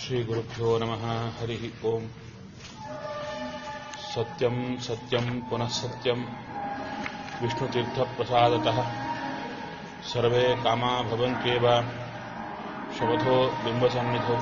श्रीगुरुभ्यो नमः हरिः ओम् सत्यम् सत्यम् पुनः सत्यम् विष्णुतीर्थप्रसादतः सर्वे कामा भवन्त्येव शवथो बिम्बसन्निधौ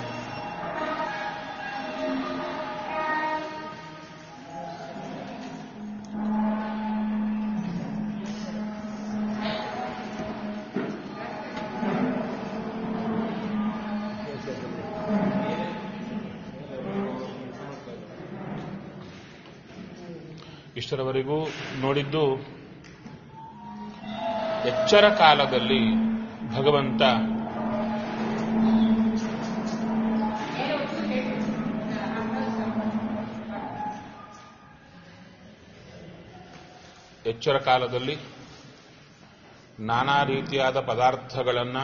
ಇಷ್ಟರವರೆಗೂ ನೋಡಿದ್ದು ಎಚ್ಚರ ಕಾಲದಲ್ಲಿ ಭಗವಂತ ಎಚ್ಚರ ಕಾಲದಲ್ಲಿ ನಾನಾ ರೀತಿಯಾದ ಪದಾರ್ಥಗಳನ್ನು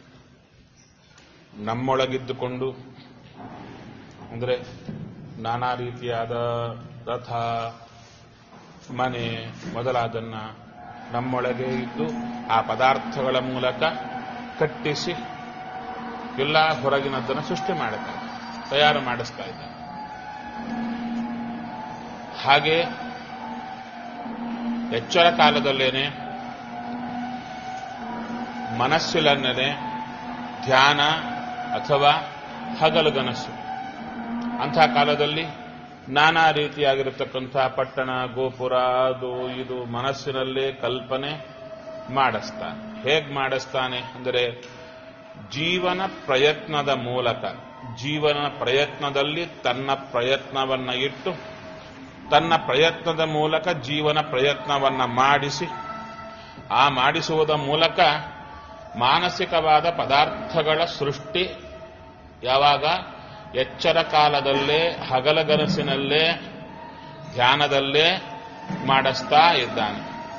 ನಮ್ಮೊಳಗಿದ್ದುಕೊಂಡು ಅಂದರೆ ನಾನಾ ರೀತಿಯಾದ ರಥ ಮನೆ ಮೊದಲಾದನ್ನ ನಮ್ಮೊಳಗೆ ಇದ್ದು ಆ ಪದಾರ್ಥಗಳ ಮೂಲಕ ಕಟ್ಟಿಸಿ ಎಲ್ಲ ಹೊರಗಿನದ್ದನ್ನು ಸೃಷ್ಟಿ ಮಾಡುತ್ತಾರೆ ತಯಾರು ಮಾಡಿಸ್ತಾ ಇದ್ದಾರೆ ಹಾಗೆ ಎಚ್ಚರ ಕಾಲದಲ್ಲೇನೆ ಮನಸ್ಸಿಲನ್ನೇ ಧ್ಯಾನ ಅಥವಾ ಹಗಲುಗನಸು ಅಂಥ ಕಾಲದಲ್ಲಿ ನಾನಾ ರೀತಿಯಾಗಿರತಕ್ಕಂಥ ಪಟ್ಟಣ ಗೋಪುರ ಅದು ಇದು ಮನಸ್ಸಿನಲ್ಲೇ ಕಲ್ಪನೆ ಮಾಡಿಸ್ತಾನೆ ಹೇಗ್ ಮಾಡಿಸ್ತಾನೆ ಅಂದರೆ ಜೀವನ ಪ್ರಯತ್ನದ ಮೂಲಕ ಜೀವನ ಪ್ರಯತ್ನದಲ್ಲಿ ತನ್ನ ಪ್ರಯತ್ನವನ್ನ ಇಟ್ಟು ತನ್ನ ಪ್ರಯತ್ನದ ಮೂಲಕ ಜೀವನ ಪ್ರಯತ್ನವನ್ನ ಮಾಡಿಸಿ ಆ ಮಾಡಿಸುವುದ ಮೂಲಕ ಮಾನಸಿಕವಾದ ಪದಾರ್ಥಗಳ ಸೃಷ್ಟಿ ಯಾವಾಗ ಎಚ್ಚರ ಕಾಲದಲ್ಲೇ ಹಗಲಗನಸಿನಲ್ಲೇ ಧ್ಯಾನದಲ್ಲೇ ಮಾಡಿಸ್ತಾ ಇದ್ದಾನೆ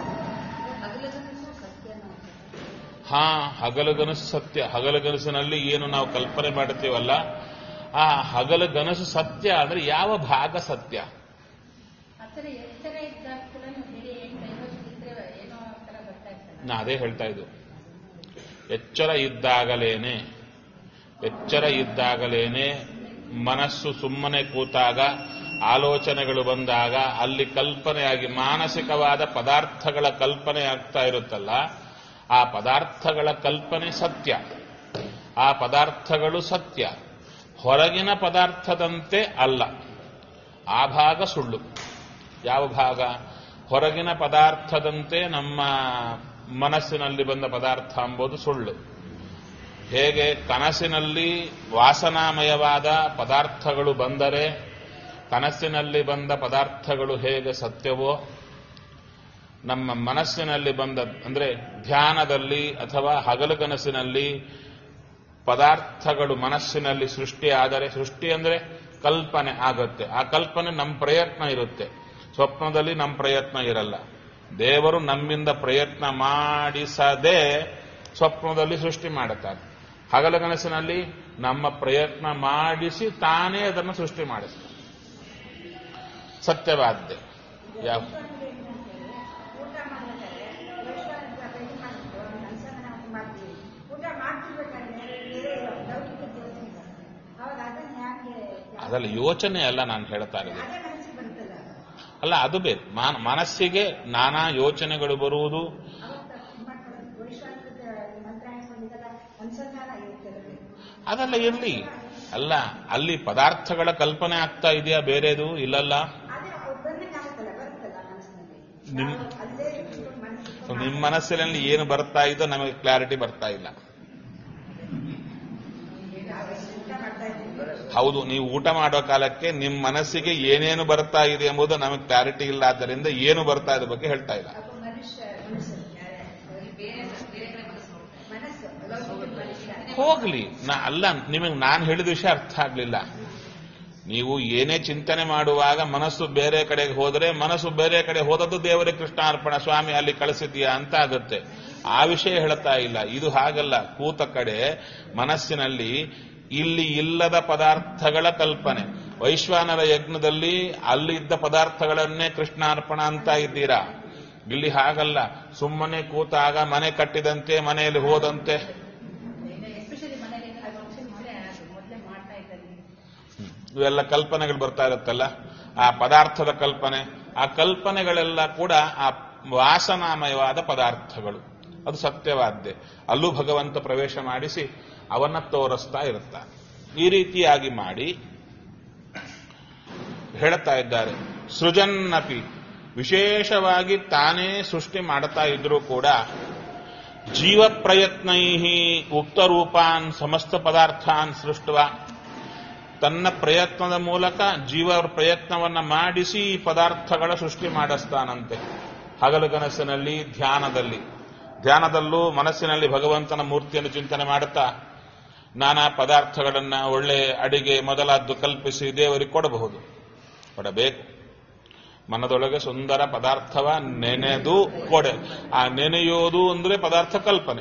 ಹಾ ಹಗಲಗನಸು ಸತ್ಯ ಹಗಲಗನಸಿನಲ್ಲಿ ಏನು ನಾವು ಕಲ್ಪನೆ ಮಾಡುತ್ತೀವಲ್ಲ ಆ ಹಗಲಗನಸು ಸತ್ಯ ಅಂದ್ರೆ ಯಾವ ಭಾಗ ಸತ್ಯ ಆತರ ಎತ್ತರ ಇದ್ದಾಗ ಕೂಡ ಹೇಳಿ ಕೈವಚ್ಚಿದ್ರೆ ಏನೋ ತರ ಬರ್ತಾ ಇರ್ತಲ್ಲ ನಾ ಅದೇ ಹೇಳ್ತಾ ಇದ್ದು ಎಚ್ಚರ ಇದ್ದಾಗಲೇನೆ ಎಚ್ಚರ ಇದ್ದಾಗಲೇನೆ ಮನಸ್ಸು ಸುಮ್ಮನೆ ಕೂತಾಗ ಆಲೋಚನೆಗಳು ಬಂದಾಗ ಅಲ್ಲಿ ಕಲ್ಪನೆಯಾಗಿ ಮಾನಸಿಕವಾದ ಪದಾರ್ಥಗಳ ಕಲ್ಪನೆ ಆಗ್ತಾ ಇರುತ್ತಲ್ಲ ಆ ಪದಾರ್ಥಗಳ ಕಲ್ಪನೆ ಸತ್ಯ ಆ ಪದಾರ್ಥಗಳು ಸತ್ಯ ಹೊರಗಿನ ಪದಾರ್ಥದಂತೆ ಅಲ್ಲ ಆ ಭಾಗ ಸುಳ್ಳು ಯಾವ ಭಾಗ ಹೊರಗಿನ ಪದಾರ್ಥದಂತೆ ನಮ್ಮ ಮನಸ್ಸಿನಲ್ಲಿ ಬಂದ ಪದಾರ್ಥ ಎಂಬುದು ಸುಳ್ಳು ಹೇಗೆ ಕನಸಿನಲ್ಲಿ ವಾಸನಾಮಯವಾದ ಪದಾರ್ಥಗಳು ಬಂದರೆ ಕನಸಿನಲ್ಲಿ ಬಂದ ಪದಾರ್ಥಗಳು ಹೇಗೆ ಸತ್ಯವೋ ನಮ್ಮ ಮನಸ್ಸಿನಲ್ಲಿ ಬಂದ ಅಂದ್ರೆ ಧ್ಯಾನದಲ್ಲಿ ಅಥವಾ ಹಗಲುಗನಸಿನಲ್ಲಿ ಪದಾರ್ಥಗಳು ಮನಸ್ಸಿನಲ್ಲಿ ಸೃಷ್ಟಿ ಆದರೆ ಸೃಷ್ಟಿ ಅಂದ್ರೆ ಕಲ್ಪನೆ ಆಗುತ್ತೆ ಆ ಕಲ್ಪನೆ ನಮ್ಮ ಪ್ರಯತ್ನ ಇರುತ್ತೆ ಸ್ವಪ್ನದಲ್ಲಿ ನಮ್ಮ ಪ್ರಯತ್ನ ಇರಲ್ಲ ದೇವರು ನಮ್ಮಿಂದ ಪ್ರಯತ್ನ ಮಾಡಿಸದೆ ಸ್ವಪ್ನದಲ್ಲಿ ಸೃಷ್ಟಿ ಮಾಡುತ್ತಾರೆ ಹಗಲಗನಸಿನಲ್ಲಿ ನಮ್ಮ ಪ್ರಯತ್ನ ಮಾಡಿಸಿ ತಾನೇ ಅದನ್ನು ಸೃಷ್ಟಿ ಮಾಡಿಸ್ತಾರೆ ಸತ್ಯವಾದ್ದೆ ಯಾವ ಊಟ ಮಾಡ್ಬೇಕಾದ್ರೆ ವೈಶ್ವಾನರ ಇದು ಮಾಡಿದ್ದು ಅನುಸಂಧಾನ ಮಾಡ್ತೀವಿ ಊಟ ಮಾಡ್ತಿರ್ಬೇಕಾದ್ರೆ ಬೇರೆ ಲೌಕಿಕ ಯೋಚನೆ ಬರ್ತದೆ ಅವಾಗ ಅದನ್ನ ಯಾಕೆ ಅದಲ್ಲ ಯೋಚನೆ ಅಲ್ಲ ನಾನು ಹೇಳ್ತಾ ಇರೋದು ಅದೇ ಮನಸ್ಸಿಗೆ ಬರ್ತಲ್ಲ ಅಲ್ಲ ಅದು ಬೇಕು ಮಾನ- ಮನಸ್ಸಿಗೆ ನಾನಾ ಯೋಚನೆಗಳು ಬರುವುದು ಅವಾಗ ವೈಶ್ವಾನರ ಮಂತ್ರ ಹಾಕೊಂಡಿದ್ದಲ್ಲ ಅನುಸಂಧಾನ ಇರ್ತದೆ ಅದೆಲ್ಲ ಇರಲಿ ಅಲ್ಲ ಅಲ್ಲಿ ಪದಾರ್ಥಗಳ ಕಲ್ಪನೆ ಆಗ್ತಾ ಇದೆಯಾ ಬೇರೆದು ಇಲ್ಲಲ್ಲ ಅದೇ ಬಂದಂಗೆ ಆಗುತ್ತಲ್ಲ ಬರುತ್ತಲ್ಲ ಮನಸ್ಸಿನಲ್ಲಿ ನಿಮ್ ನಾವು ಅಲ್ಲೇ ಇಟ್ಕೊಂಡು ಮನಸ್ಸಿಗೆ ನಿಮ್ಮ ಮನಸ್ಸಿನಲ್ಲಿ ಏನು ಬರ್ತಾ ಇದೋ ನಮಗೆ ಕ್ಲಾರಿಟಿ ಬರ್ತಾ ಇಲ್ಲ ಊಟ ಮಾಡ್ತಾ ಇದ್ದೀವಿ ಹೌದು ನೀವು ಊಟ ಮಾಡೋ ಕಾಲಕ್ಕೆ ನಿಮ್ಮ ಮನಸ್ಸಿಗೆ ಏನೇನು ಬರ್ತಾ ಇದೆ ಎಂಬುದು ನಮಗೆ ಕ್ಲಾರಿಟಿ ಇಲ್ಲ ಆದ್ದರಿಂದ ಏನು ಬರ್ತಾ ಇದೆ ಬಗ್ಗೆ ಹೇಳ್ತಾ ಇಲ್ಲ ಅಪ್ಪ ಮನುಷ್ಯ ಮನಸ್ಸು ಮನಸ್ಸು ಲೌಕಿಕ ಮನುಷ್ಯ ಹೋಗ್ಲಿ ನಾ ಅಲ್ಲ ನಿಮಗೆ ನಾನು ಹೇಳಿದ ವಿಷಯ ಅರ್ಥ ಆಗ್ಲಿಲ್ಲ ನೀವು ಏನೇ ಚಿಂತನೆ ಮಾಡುವಾಗ ಮನಸ್ಸು ಬೇರೆ ಕಡೆಗೆ ಹೋದರೆ ಮನಸ್ಸು ಬೇರೆ ಕಡೆ ಹೋದದ್ದು ದೇವರೇ ಕೃಷ್ಣಾರ್ಪಣ ಸ್ವಾಮಿ ಅಲ್ಲಿ ಕಳಿಸಿದ್ಯಾ ಅಂತ ಆಗುತ್ತೆ ಆ ವಿಷಯ ಹೇಳ್ತಾ ಇಲ್ಲ ಇದು ಹಾಗಲ್ಲ ಕೂತ ಕಡೆ ಮನಸ್ಸಿನಲ್ಲಿ ಇಲ್ಲಿ ಇಲ್ಲದ ಪದಾರ್ಥಗಳ ಕಲ್ಪನೆ ವೈಶ್ವಾನರ ಯಜ್ಞದಲ್ಲಿ ಅಲ್ಲಿ ಇದ್ದ ಪದಾರ್ಥಗಳನ್ನೇ ಕೃಷ್ಣಾರ್ಪಣ ಅಂತ ಇದ್ದೀರಾ ಇಲ್ಲಿ ಹಾಗಲ್ಲ ಸುಮ್ಮನೆ ಕೂತಾಗ ಮನೆ ಕಟ್ಟಿದಂತೆ ಮನೆಯಲ್ಲಿ ಹೋದಂತೆ ಎಸ್ಪೆಷಲಿ ಮನೇಲಿ ಏನಾದ್ರು ಫಂಕ್ಷನ್ ಇದ್ರೆ ಅದು ಮೊದಲೇ ಮಾಡ್ತಾ ಇದ್ದಾರೆ ಇವೆಲ್ಲ ಕಲ್ಪನೆಗಳು ಬರ್ತಾ ಇರುತ್ತಲ್ಲ ಆ ಪದಾರ್ಥದ ಕಲ್ಪನೆ ಆ ಕಲ್ಪನೆಗಳೆಲ್ಲ ಕೂಡ ಆ ವಾಸನಾಮಯವಾದ ಪದಾರ್ಥಗಳು ಅದು ಸತ್ಯವಾದ್ದೆ ಅಲ್ಲೂ ಭಗವಂತ ಪ್ರವೇಶ ಮಾಡಿಸಿ ಅವನ್ನ ತೋರಿಸ್ತಾ ಇರುತ್ತಾನೆ ಈ ರೀತಿಯಾಗಿ ಮಾಡಿ ಹೇಳ್ತಾ ಇದ್ದಾರೆ ಸೃಜನ್ನಪಿ ವಿಶೇಷವಾಗಿ ತಾನೇ ಸೃಷ್ಟಿ ಮಾಡ್ತಾ ಇದ್ರೂ ಕೂಡ ಜೀವ ಪ್ರಯತ್ನೈ ಉಕ್ತ ರೂಪಾನ್ ಸಮಸ್ತ ಪದಾರ್ಥಾನ್ ಸೃಷ್ಟವ ತನ್ನ ಪ್ರಯತ್ನದ ಮೂಲಕ ಜೀವ ಪ್ರಯತ್ನವನ್ನ ಮಾಡಿಸಿ ಈ ಪದಾರ್ಥಗಳ ಸೃಷ್ಟಿ ಮಾಡಿಸ್ತಾನಂತೆ ಹಗಲುಗನಸಿನಲ್ಲಿ ಧ್ಯಾನದಲ್ಲಿ ಧ್ಯಾನದಲ್ಲೂ ಮನಸ್ಸಿನಲ್ಲಿ ಭಗವಂತನ ಮೂರ್ತಿಯನ್ನು ಚಿಂತನೆ ಮಾಡುತ್ತಾ ನಾನಾ ಪದಾರ್ಥಗಳನ್ನ ಒಳ್ಳೆ ಅಡಿಗೆ ಮೊದಲಾದ್ದು ಕಲ್ಪಿಸಿ ದೇವರಿಗೆ ಕೊಡಬಹುದು ಕೊಡಬೇಕು ಮನದೊಳಗೆ ಸುಂದರ ಪದಾರ್ಥವ ನೆನೆದು ಕೊಡೆ ಆ ನೆನೆಯೋದು ಅಂದ್ರೆ ಪದಾರ್ಥ ಕಲ್ಪನೆ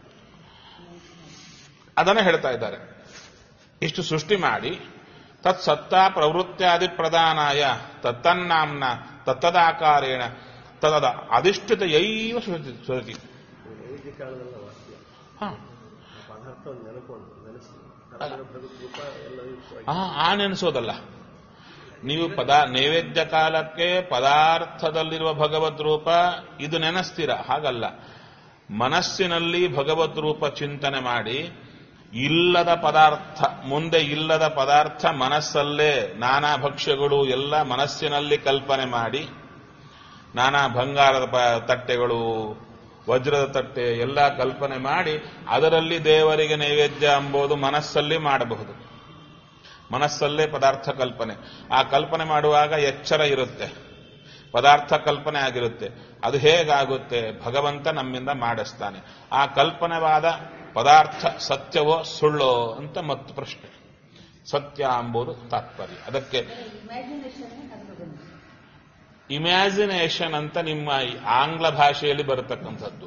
ಅದನ್ನ ಹೇಳ್ತಾ ಇದ್ದಾರೆ ಇಷ್ಟು ಸೃಷ್ಟಿ ಮಾಡಿ ತತ್ ಸತ್ತ ಪ್ರವೃತ್ಯಾದಿ ಪ್ರಧಾನಾಯ ತತ್ತನ್ನಾಂನ ತತ್ತದಾಕಾರೇಣ ತದದ ಅಧಿಷ್ಠಿತ ಯೈವ ಶ್ರುತಿ ಶ್ರುತಿ ನೈವೇದ್ಯ ಕಾಲದಲ್ಲ ವಾಕ್ಯ ಹಾ ಪದಾರ್ಥವನ್ನು ನೆನಕೊಂಡು ನೆನೆಸಿ ಅದರ ಪ್ರಗತಿರೂಪ ಎಲ್ಲ ಆ ಆ ನೆನೆಸೋದಲ್ಲ ನೀವು ಪದ ನೈವೇದ್ಯ ಕಾಲಕ್ಕೆ ಪದಾರ್ಥದಲ್ಲಿರುವ ಭಗವದ್ ರೂಪ ಇದು ನೆನೆಸ್ತೀರ ಹಾಗಲ್ಲ ಮನಸ್ಸಿನಲ್ಲಿ ಭಗವದ್ ರೂಪ ಚಿಂತನೆ ಮಾಡಿ ಇಲ್ಲದ ಪದಾರ್ಥ ಮುಂದೆ ಇಲ್ಲದ ಪದಾರ್ಥ ಮನಸ್ಸಲ್ಲೇ ನಾನಾ ಭಕ್ಷ್ಯಗಳು ಎಲ್ಲ ಮನಸ್ಸಿನಲ್ಲಿ ಕಲ್ಪನೆ ಮಾಡಿ ನಾನಾ ಬಂಗಾರದ ಪ- ತಟ್ಟೆಗಳು ವಜ್ರದ ತಟ್ಟೆ ಎಲ್ಲ ಕಲ್ಪನೆ ಮಾಡಿ ಅದರಲ್ಲಿ ದೇವರಿಗೆ ನೈವೇದ್ಯ ಎಂಬುದು ಮನಸ್ಸಲ್ಲಿ ಮಾಡಬಹುದು ಮನಸ್ಸಲ್ಲೇ ಪದಾರ್ಥ ಕಲ್ಪನೆ ಆ ಕಲ್ಪನೆ ಮಾಡುವಾಗ ಎಚ್ಚರ ಇರುತ್ತೆ ಪದಾರ್ಥ ಕಲ್ಪನೆ ಆಗಿರುತ್ತೆ ಅದು ಹೇಗಾಗುತ್ತೆ ಭಗವಂತ ನಮ್ಮಿಂದ ಮಾಡಿಸ್ತಾನೆ ಆ ಕಲ್ಪನೆವಾದ ಪದಾರ್ಥ ಸತ್ಯವೋ ಸುಳ್ಳೋ ಅಂತ ಮತ್ತು ಪ್ರಶ್ನೆ ಸತ್ಯ ಎಂಬುದು ತಾತ್ಪರ್ಯ ಅದಕ್ಕೆ ಇಮ್ಯಾಜಿನೇಷನ್ ಅದು ಬಂದು ಇಮ್ಯಾಜಿನೇಷನ್ ಅಂತ ನಿಮ್ಮ ಈ ಆಂಗ್ಲ ಭಾಷೆಯಲ್ಲಿ ಬರತಕ್ಕಂಥದ್ದು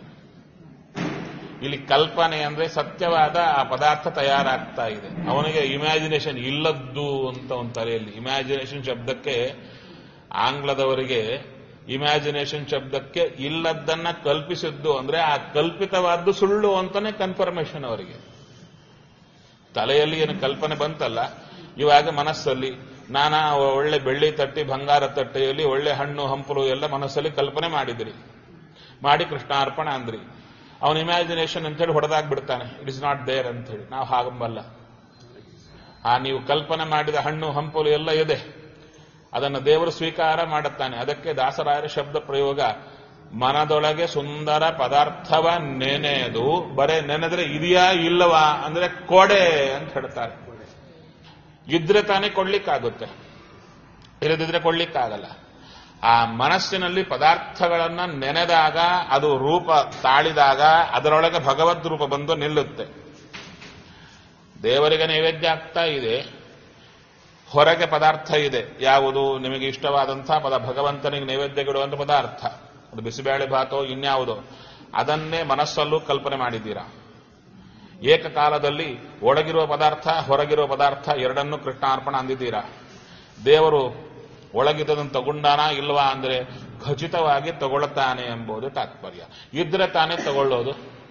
ಇಲ್ಲಿ ಕಲ್ಪನೆ ಅಂದ್ರೆ ಸತ್ಯವಾದ ಆ ಪದಾರ್ಥ ತಯಾರಾಗ್ತಾ ಇದೆ ಅವನಿಗೆ ಇಮ್ಯಾಜಿನೇಷನ್ ಇಲ್ಲದ್ದು ಅಂತ ಒಂದು ತಲೆಯಲ್ಲಿ ಇಮ್ಯಾಜಿನೇಷನ್ ಶಬ್ದಕ್ಕೆ ಆಂಗ್ಲದವರಿಗೆ ಇಮ್ಯಾಜಿನೇಷನ್ ಶಬ್ದಕ್ಕೆ ಇಲ್ಲದ್ದನ್ನ ಕಲ್ಪಿಸಿದ್ದು ಅಂದ್ರೆ ಆ ಕಲ್ಪಿತವಾದ್ದು ಸುಳ್ಳು ಅಂತಾನೆ ಕನ್ಫರ್ಮೇಷನ್ ಅವರಿಗೆ ತಲೆಯಲ್ಲಿ ಏನು ಕಲ್ಪನೆ ಬಂತಲ್ಲ ಇವಾಗ ಮನಸ್ಸಲ್ಲಿ ನಾನಾ ಒಳ್ಳೆ ಬೆಳ್ಳಿ ತಟ್ಟಿ ಬಂಗಾರ ತಟ್ಟೆಯಲ್ಲಿ ಒಳ್ಳೆ ಹಣ್ಣು ಹಂಪಲು ಎಲ್ಲ ಮನಸ್ಸಲ್ಲಿ ಕಲ್ಪನೆ ಮಾಡಿದ್ರಿ ಮಾಡಿ ಕೃಷ್ಣಾರ್ಪಣ ಅಂದ್ರಿ ಅವನ ಇಮ್ಯಾಜಿನೇಷನ್ ಅಂತೇಳಿ ಹೊಡೆದಾಗ್ಬಿಡ್ತಾನೆ ಇಟ್ ಇಸ್ ನಾಟ್ ದೇರ್ ಅಂತೇಳಿ ನಾವು ಹಾಗಂಬಲ್ಲ ಆ ನೀವು ಕಲ್ಪನೆ ಮಾಡಿದ ಹಣ್ಣು ಹಂಪಲು ಎಲ್ಲ ಇದೆ ಅದನ್ನು ದೇವರು ಸ್ವೀಕಾರ ಮಾಡುತ್ತಾನೆ ಅದಕ್ಕೆ ದಾಸರಾಯರ ಶಬ್ದ ಪ್ರಯೋಗ ಮನದೊಳಗೆ ಸುಂದರ ಪದಾರ್ಥವ ನೆನೆದು ಬರೇ ನೆನೆದ್ರೆ ಇದೆಯಾ ಇಲ್ಲವಾ ಅಂದ್ರೆ ಕೊಡೆ ಅಂತ ಹೇಳ್ತಾರೆ ಇದ್ರೆ ತಾನೇ ಕೊಡ್ಲಿಕ್ಕಾಗುತ್ತೆ ಇಲ್ಲದಿದ್ರೆ ಕೊಡ್ಲಿಕ್ಕಾಗಲ್ಲ ಆ ಮನಸ್ಸಿನಲ್ಲಿ ಪದಾರ್ಥಗಳನ್ನ ನೆನೆದಾಗ ಅದು ರೂಪ ತಾಳಿದಾಗ ಅದರೊಳಗೆ ಭಗವದ್ ರೂಪ ಬಂದು ನಿಲ್ಲುತ್ತೆ ದೇವರಿಗೆ ನೈವೇದ್ಯ ಆಗ್ತಾ ಇದೆ ಹೊರಗೆ ಪದಾರ್ಥ ಇದೆ ಯಾವುದು ನಿಮಗೆ ಇಷ್ಟವಾದಂತಹ ಪದ ಭಗವಂತನಿಗೆ ನೈವೇದ್ಯಗಿಡುವಂಥ ಪದಾರ್ಥ ಅದು ಬಿಸಿಬೇಳೆ ಭಾತೋ ಇನ್ಯಾವುದೋ ಅದನ್ನೇ ಮನಸ್ಸಲ್ಲೂ ಕಲ್ಪನೆ ಮಾಡಿದ್ದೀರಾ ಏಕಕಾಲದಲ್ಲಿ ಒಳಗಿರುವ ಪದಾರ್ಥ ಹೊರಗಿರುವ ಪದಾರ್ಥ ಎರಡನ್ನೂ ಕೃಷ್ಣಾರ್ಪಣ ಅಂದಿದ್ದೀರಾ ದೇವರು ಒಳಗಿದ್ದದನ್ನು ತಗೊಂಡಾನ ಇಲ್ವಾ ಅಂದ್ರೆ ಖಚಿತವಾಗಿ ತಗೊಳ್ತಾನೆ ಎಂಬುದು ತಾತ್ಪರ್ಯ ಇದ್ರೆ ತಾನೇ ತಗೊಳ್ಳೋದು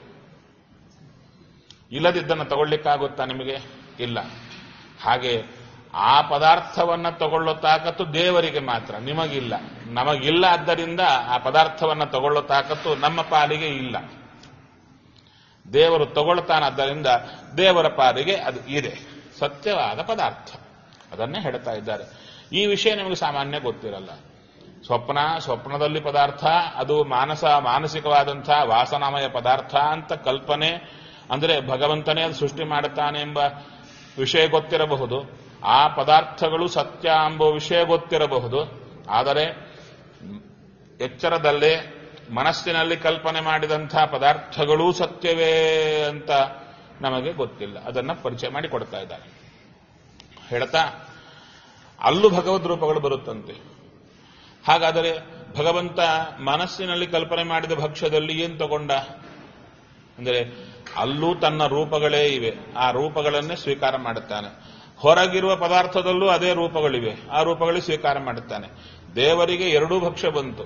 ಇಲ್ಲದಿದ್ದನ್ನು ತಗೊಳ್ಳಿಕ್ಕಾಗುತ್ತಾ ನಿಮಗೆ ಇಲ್ಲ ಹಾಗೆ ಆ ಪದಾರ್ಥವನ್ನ ತಗೊಳ್ಳೋ ತಾಕತ್ತು ದೇವರಿಗೆ ಮಾತ್ರ ನಿಮಗಿಲ್ಲ ನಮಗಿಲ್ಲ ಆದ್ದರಿಂದ ಆ ಪದಾರ್ಥವನ್ನ ತಗೊಳ್ಳೋ ತಾಕತ್ತು ನಮ್ಮ ಪಾಲಿಗೆ ಇಲ್ಲ ದೇವರು ತಗೊಳ್ತಾನಾದ್ದರಿಂದ ದೇವರ ಪಾಲಿಗೆ ಅದು ಇದೆ ಸತ್ಯವಾದ ಪದಾರ್ಥ ಅದನ್ನೇ ಹೇಳ್ತಾ ಇದ್ದಾರೆ ಈ ವಿಷಯ ನಿಮಗೆ ಸಾಮಾನ್ಯ ಗೊತ್ತಿರಲ್ಲ ಸ್ವಪ್ನ ಸ್ವಪ್ನದಲ್ಲಿ ಪದಾರ್ಥ ಅದು ಮಾನಸ ಮಾನಸಿಕವಾದಂತಹ ವಾಸನಾಮಯ ಪದಾರ್ಥ ಅಂತ ಕಲ್ಪನೆ ಅಂದರೆ ಭಗವಂತನೇ ಅದು ಸೃಷ್ಟಿ ಮಾಡುತ್ತಾನೆ ಎಂಬ ವಿಷಯ ಗೊತ್ತಿರಬಹುದು ಆ ಪದಾರ್ಥಗಳು ಸತ್ಯ ಎಂಬ ವಿಷಯ ಗೊತ್ತಿರಬಹುದು ಆದರೆ ಎಚ್ಚರದಲ್ಲೇ ಮನಸ್ಸಿನಲ್ಲಿ ಕಲ್ಪನೆ ಮಾಡಿದಂತಹ ಪದಾರ್ಥಗಳೂ ಸತ್ಯವೇ ಅಂತ ನಮಗೆ ಗೊತ್ತಿಲ್ಲ ಅದನ್ನ ಪರಿಚಯ ಮಾಡಿ ಕೊಡ್ತಾ ಇದ್ದಾರೆ ಹೇಳ್ತಾ ಅಲ್ಲೂ ಭಗವದ್ ರೂಪಗಳು ಬರುತ್ತಂತೆ ಹಾಗಾದರೆ ಭಗವಂತ ಮನಸ್ಸಿನಲ್ಲಿ ಕಲ್ಪನೆ ಮಾಡಿದ ಭಕ್ಷ್ಯದಲ್ಲಿ ಏನ್ ತಗೊಂಡ ಅಂದರೆ ಅಲ್ಲೂ ತನ್ನ ರೂಪಗಳೇ ಇವೆ ಆ ರೂಪಗಳನ್ನೇ ಸ್ವೀಕಾರ ಮಾಡುತ್ತಾನೆ ಹೊರಗಿರುವ ಪದಾರ್ಥದಲ್ಲೂ ಅದೇ ರೂಪಗಳಿವೆ ಆ ರೂಪಗಳಿಗೆ ಸ್ವೀಕಾರ ಮಾಡುತ್ತಾನೆ ದೇವರಿಗೆ ಎರಡೂ ಭಕ್ಷ್ಯ ಬಂತು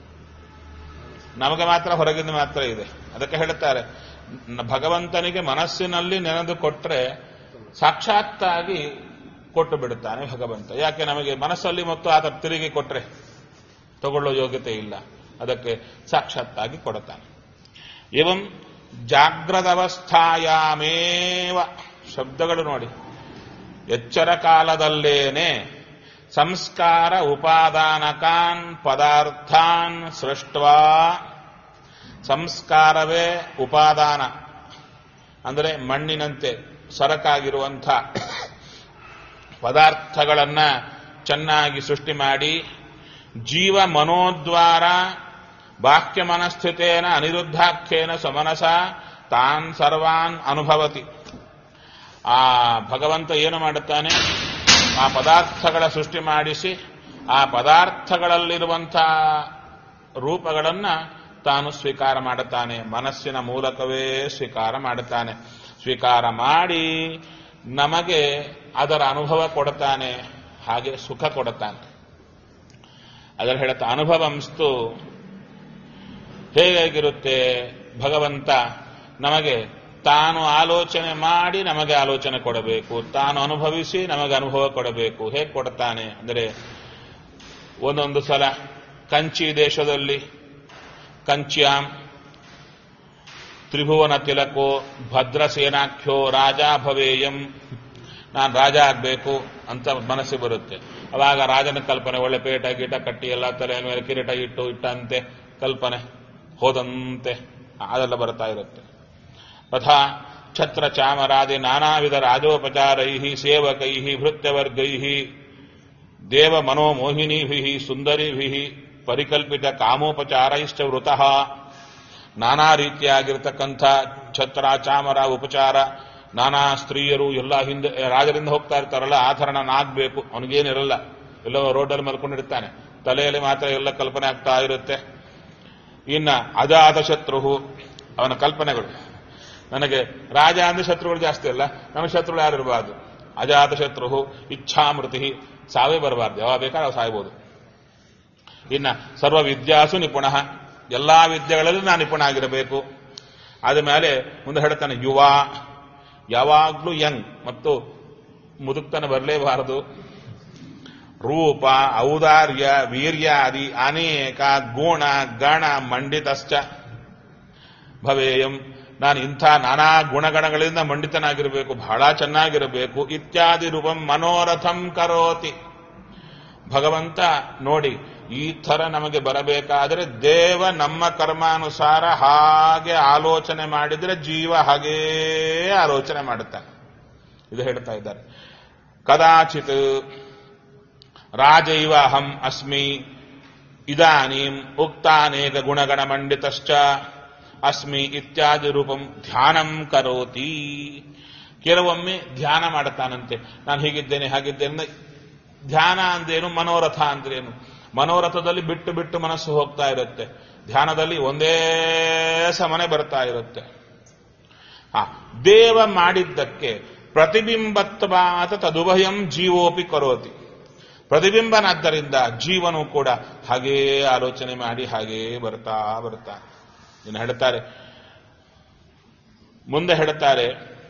ನಮಗೆ ಮಾತ್ರ ಹೊರಗಿಂದ ಮಾತ್ರ ಇದೆ ಅದಕ್ಕೆ ಹೇಳ್ತಾರೆ ನ- ಭಗವಂತನಿಗೆ ಮನಸ್ಸಿನಲ್ಲಿ ನೆನೆದು ಕೊಟ್ರೆ ಸಾಕ್ಷಾತ್ತಾಗಿ ಕೊಟ್ಟು ಬಿಡುತ್ತಾನೆ ಭಗವಂತ ಯಾಕೆ ನಮಗೆ ಮನಸ್ಸಲ್ಲಿ ಮತ್ತು ಆತ ತಿರುಗಿ ಕೊಟ್ರೆ ತಗೊಳ್ಳೋ ಯೋಗ್ಯತೆ ಇಲ್ಲ ಅದಕ್ಕೆ ಸಾಕ್ಷಾತ್ತಾಗಿ ಕೊಡುತ್ತಾನೆ ಇವಂ ಜಾಗ್ರದವಸ್ಥಾಯಾಮೇವ ಶಬ್ದಗಳು ನೋಡಿ ಎಚ್ಚರ ಕಾಲದಲ್ಲೇನೆ ಸಂಸ್ಕಾರ ಉಪಾದಾನಕಾನ್ ಪದಾರ್ಥಾನ್ ಸೃಷ್ಟ್ವಾ ಸಂಸ್ಕಾರವೇ ಉಪಾದಾನ ಅಂದರೆ ಮಣ್ಣಿನಂತೆ ಸರಕಾಗಿರುವಂಥ ಪದಾರ್ಥಗಳನ್ನ ಚೆನ್ನಾಗಿ ಸೃಷ್ಟಿ ಮಾಡಿ ಜೀವ ಮನೋದ್ವಾರ ಬಾಹ್ಯ ಮನಸ್ಥಿತೇನ ಅನಿರುದ್ಧಾಖ್ಯೇನ ಸಮನಸ ತಾನ್ ಸರ್ವಾನ್ ಅನುಭವತಿ ಆ ಭಗವಂತ ಏನು ಮಾಡುತ್ತಾನೆ ಆ ಪದಾರ್ಥಗಳ ಸೃಷ್ಟಿ ಮಾಡಿಸಿ ಆ ಪದಾರ್ಥಗಳಲ್ಲಿರುವಂಥ ರೂಪಗಳನ್ನ ತಾನು ಸ್ವೀಕಾರ ಮಾಡುತ್ತಾನೆ ಮನಸ್ಸಿನ ಮೂಲಕವೇ ಸ್ವೀಕಾರ ಮಾಡುತ್ತಾನೆ ಸ್ವೀಕಾರ ಮಾಡಿ ನಮಗೆ ಅದರ ಅನುಭವ ಕೊಡುತ್ತಾನೆ ಹಾಗೆ ಸುಖ ಕೊಡುತ್ತಾನೆ ಅದರ ಹೇಳುತ್ತಾ ಅನುಭವಂಸ್ತು ಹೇಗಾಗಿರುತ್ತೆ ಭಗವಂತ ನಮಗೆ ತಾನು ಆಲೋಚನೆ ಮಾಡಿ ನಮಗೆ ಆಲೋಚನೆ ಕೊಡಬೇಕು ತಾನು ಅನುಭವಿಸಿ ನಮಗೆ ಅನುಭವ ಕೊಡಬೇಕು ಹೇಗೆ ಕೊಡ್ತಾನೆ ಅಂದರೆ ಒಂದೊಂದು ಸಲ ಕಂಚಿ ದೇಶದಲ್ಲಿ ಕಂಚ್ಯಾಂ ತ್ರಿಭುವನ ತಿಲಕೋ ಭದ್ರಸೇನಾಖ್ಯೋ ರಾಜ ಭವೇಯಂ ನಾನು ರಾಜ ಆಗಬೇಕು ಅಂತ ಮನಸ್ಸಿಗೆ ಬರುತ್ತೆ ಅವಾಗ ರಾಜನ ಕಲ್ಪನೆ ಒಳ್ಳೆ ಪೇಟ ಗೀಟ ಕಟ್ಟಿ ಎಲ್ಲ ತಲೆ ಮೇಲೆ ಕಿರೀಟ ಇಟ್ಟು ಇಟ್ಟಂತೆ ಕಲ್ಪನೆ ಹೋದಂತೆ ಅದೆಲ್ಲ ಬರ್ತಾ ಇರುತ್ತೆ ತಥಾ ಛತ್ರ ಚಾಮರಾದಿ ನಾನಾವಿಧ ರಾಜೋಪಚಾರೈ ಸೇವಕೈ ಭೃತ್ಯವರ್ಗೈ ದೇವ ಮನೋಮೋಹಿನೀಭಿ ಸುಂದರಿಭಿ ಪರಿಕಲ್ಪಿತ ಕಾಮೋಪಚಾರೈಶ್ಚ ವೃತಃ ನಾನಾ ರೀತಿಯಾಗಿರ್ತಕ್ಕಂಥ ಛತ್ರ ಚಾಮರ ಉಪಚಾರ ನಾನಾ ಸ್ತ್ರೀಯರು ಎಲ್ಲ ಹಿಂದೆ ರಾಜರಿಂದ ಹೋಗ್ತಾ ಇರ್ತಾರಲ್ಲ ಆಧರಣ ನಾಗ್ಬೇಕು ಅವನಿಗೇನಿರಲ್ಲ ಎಲ್ಲೋ ರೋಡಲ್ಲಿ ಮಲ್ಕೊಂಡಿರ್ತಾನೆ ತಲೆಯಲ್ಲಿ ಮಾತ್ರ ಎಲ್ಲ ಕಲ್ಪನೆ ಆಗ್ತಾ ಇರುತ್ತೆ ಇನ್ನ ಅಜಾತ ಶತ್ರು ಅವನ ಕಲ್ಪನೆಗಳು ನನಗೆ ರಾಜ ಅಂದ್ರೆ ಶತ್ರುಗಳು ಜಾಸ್ತಿ ಅಲ್ಲ ನಮ್ಮ ಶತ್ರುಗಳು ಯಾರಿರಬಾರ್ದು ಅಜಾತ ಶತ್ರು ಇಚ್ಛಾಮೃತಿ ಸಾವೇ ಬರಬಾರ್ದು ಯಾವಾಗ ಬೇಕಾದ್ರೆ ಅವು ಸಾಯ್ಬೋದು ಇನ್ನ ಸರ್ವ ವಿದ್ಯಾಸು ನಿಪುಣ ಎಲ್ಲಾ ವಿದ್ಯೆಗಳಲ್ಲಿ ನಾನು ನಿಪುಣ ಆಗಿರಬೇಕು ಆದ ಮೇಲೆ ಮುಂದೆ ಹೇಳ್ತಾನೆ ಯುವ ಯಾವಾಗ್ಲೂ ಯಂಗ್ ಮತ್ತು ಮುದುಕ್ತನ ಬರಲೇಬಾರದು ರೂಪ ಔದಾರ್ಯ ವೀರ್ಯಾದಿ ಅನೇಕ ಗುಣ ಗಣ ಮಂಡಿತಶ್ಚ ಭವೇಯಂ ನಾನು ಇಂಥ ನಾನಾ ಗುಣಗಣಗಳಿಂದ ಮಂಡಿತನಾಗಿರಬೇಕು ಬಹಳ ಚೆನ್ನಾಗಿರಬೇಕು ಇತ್ಯಾದಿ ರೂಪಂ ಮನೋರಥಂ ಕರೋತಿ ಭಗವಂತ ನೋಡಿ ಈ ಥರ ನಮಗೆ ಬರಬೇಕಾದರೆ ದೇವ ನಮ್ಮ ಕರ್ಮಾನುಸಾರ ಹಾಗೆ ಆಲೋಚನೆ ಮಾಡಿದರೆ ಜೀವ ಹಾಗೇ ಆಲೋಚನೆ ಮಾಡುತ್ತಾನೆ ಇದು ಹೇಳ್ತಾ ಇದ್ದಾರೆ ಕದಾಚಿತ್ ರಾಜೈವ ಅಹಂ ಅಸ್ಮಿ ಇದಾನೀಂ ಉಕ್ತಾನೇಕ ಗುಣಗಣ ಮಂಡಿತಶ್ಚ ಅಸ್ಮಿ ಇತ್ಯಾದಿ ರೂಪಂ ಧ್ಯಾನಂ ಕರೋತಿ ಕೆಲವೊಮ್ಮೆ ಧ್ಯಾನ ಮಾಡುತ್ತಾನಂತೆ ನಾನು ಹೀಗಿದ್ದೇನೆ ಹಾಗಿದ್ದೇನೆ ಧ್ಯಾನ ಅಂದ್ರೇನು ಮನೋರಥ ಅಂದ್ರೇನು ಮನೋರಥದಲ್ಲಿ ಬಿಟ್ಟು ಬಿಟ್ಟು ಮನಸ್ಸು ಹೋಗ್ತಾ ಇರುತ್ತೆ ಧ್ಯಾನದಲ್ಲಿ ಒಂದೇ ಸಮನೆ ಬರ್ತಾ ಇರುತ್ತೆ ಆ ದೇವ ಮಾಡಿದ್ದಕ್ಕೆ ಪ್ರತಿಬಿಂಬತ್ವಾತ ತದುಭಯಂ ಜೀವೋಪಿ ಕರೋತಿ ಪ್ರತಿಬಿಂಬನಾದ್ದರಿಂದ ಜೀವನು ಕೂಡ ಹಾಗೇ ಆಲೋಚನೆ ಮಾಡಿ ಹಾಗೇ ಬರ್ತಾ ಬರ್ತಾ ಇನ್ನು ಹೇಳ್ತಾರೆ ಮುಂದೆ ಹೇಳ್ತಾರೆ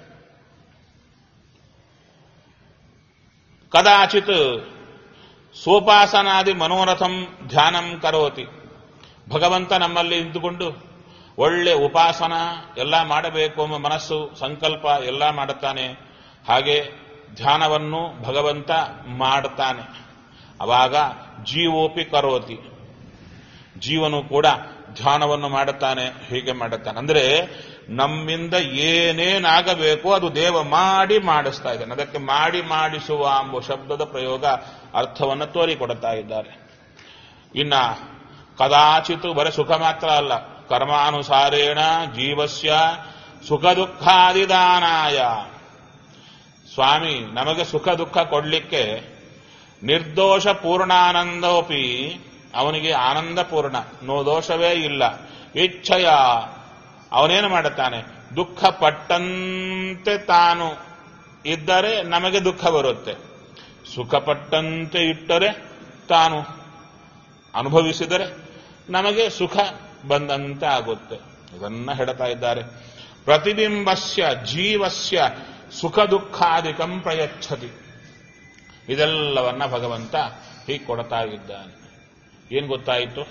ಕದಾಚಿತ್ ಸೋಪಾಸನಾದಿ ಮನೋರಥಂ ಧ್ಯಾನಂ ಕರೋತಿ ಭಗವಂತ ನಮ್ಮಲ್ಲಿ ನಿಂತುಕೊಂಡು ಒಳ್ಳೆ ಉಪಾಸನ ಎಲ್ಲ ಮಾಡಬೇಕು ಎಂಬ ಮನಸ್ಸು ಸಂಕಲ್ಪ ಎಲ್ಲ ಮಾಡುತ್ತಾನೆ ಹಾಗೆ ಧ್ಯಾನವನ್ನು ಭಗವಂತ ಮಾಡುತ್ತಾನೆ ಅವಾಗ ಜೀವೋಪಿ ಕರೋತಿ ಜೀವನು ಕೂಡ ಧ್ಯಾನವನ್ನು ಮಾಡುತ್ತಾನೆ ಹೀಗೆ ಮಾಡುತ್ತಾನೆ ಅಂದ್ರೆ ನಮ್ಮಿಂದ ಏನೇನಾಗಬೇಕು ಅದು ದೇವ ಮಾಡಿ ಮಾಡಿಸ್ತಾ ಇದ್ದಾನೆ ಅದಕ್ಕೆ ಮಾಡಿ ಮಾಡಿಸುವ ಎಂಬ ಶಬ್ದದ ಪ್ರಯೋಗ ಅರ್ಥವನ್ನು ತೋರಿಕೊಡುತ್ತಾ ಇದ್ದಾರೆ ಇನ್ನ ಕದಾಚಿತ್ ಬರೀ ಸುಖ ಮಾತ್ರ ಅಲ್ಲ ಕರ್ಮಾನುಸಾರೇಣ ಜೀವಸ್ಯ ಸುಖ ದುಃಖಾದಿದಾನಾಯ ಸ್ವಾಮಿ ನಮಗೆ ಸುಖ ದುಃಖ ಕೊಡ್ಲಿಕ್ಕೆ ನಿರ್ದೋಷ ಪೂರ್ಣಾನಂದೋಪಿ ಅವನಿಗೆ ಆನಂದ ಪೂರ್ಣ ನೋ ದೋಷವೇ ಇಲ್ಲ ಇಚ್ಛಯ ಅವನೇನು ಮಾಡುತ್ತಾನೆ ದುಃಖ ಪಟ್ಟಂತೆ ತಾನು ಇದ್ದರೆ ನಮಗೆ ದುಃಖ ಬರುತ್ತೆ ಸುಖ ಪಟ್ಟಂತೆ ಇಟ್ಟರೆ ತಾನು ಅನುಭವಿಸಿದರೆ ನಮಗೆ ಸುಖ ಬಂದಂತೆ ಆಗುತ್ತೆ ಇದನ್ನ ಹೇಳ್ತಾ ಇದ್ದಾರೆ ಪ್ರತಿಬಿಂಬಸ್ಯ ಜೀವಸ್ಯ ಸುಖ ದುಃಖಾದಿಕಂ ಪ್ರಯಚ್ಛತಿ ಇದೆಲ್ಲವನ್ನ ಭಗವಂತ ಹೀಗೆ ಕೊಡ್ತಾ ಇದ್ದಾನೆ ಏನು ಗೊತ್ತಾಯಿತು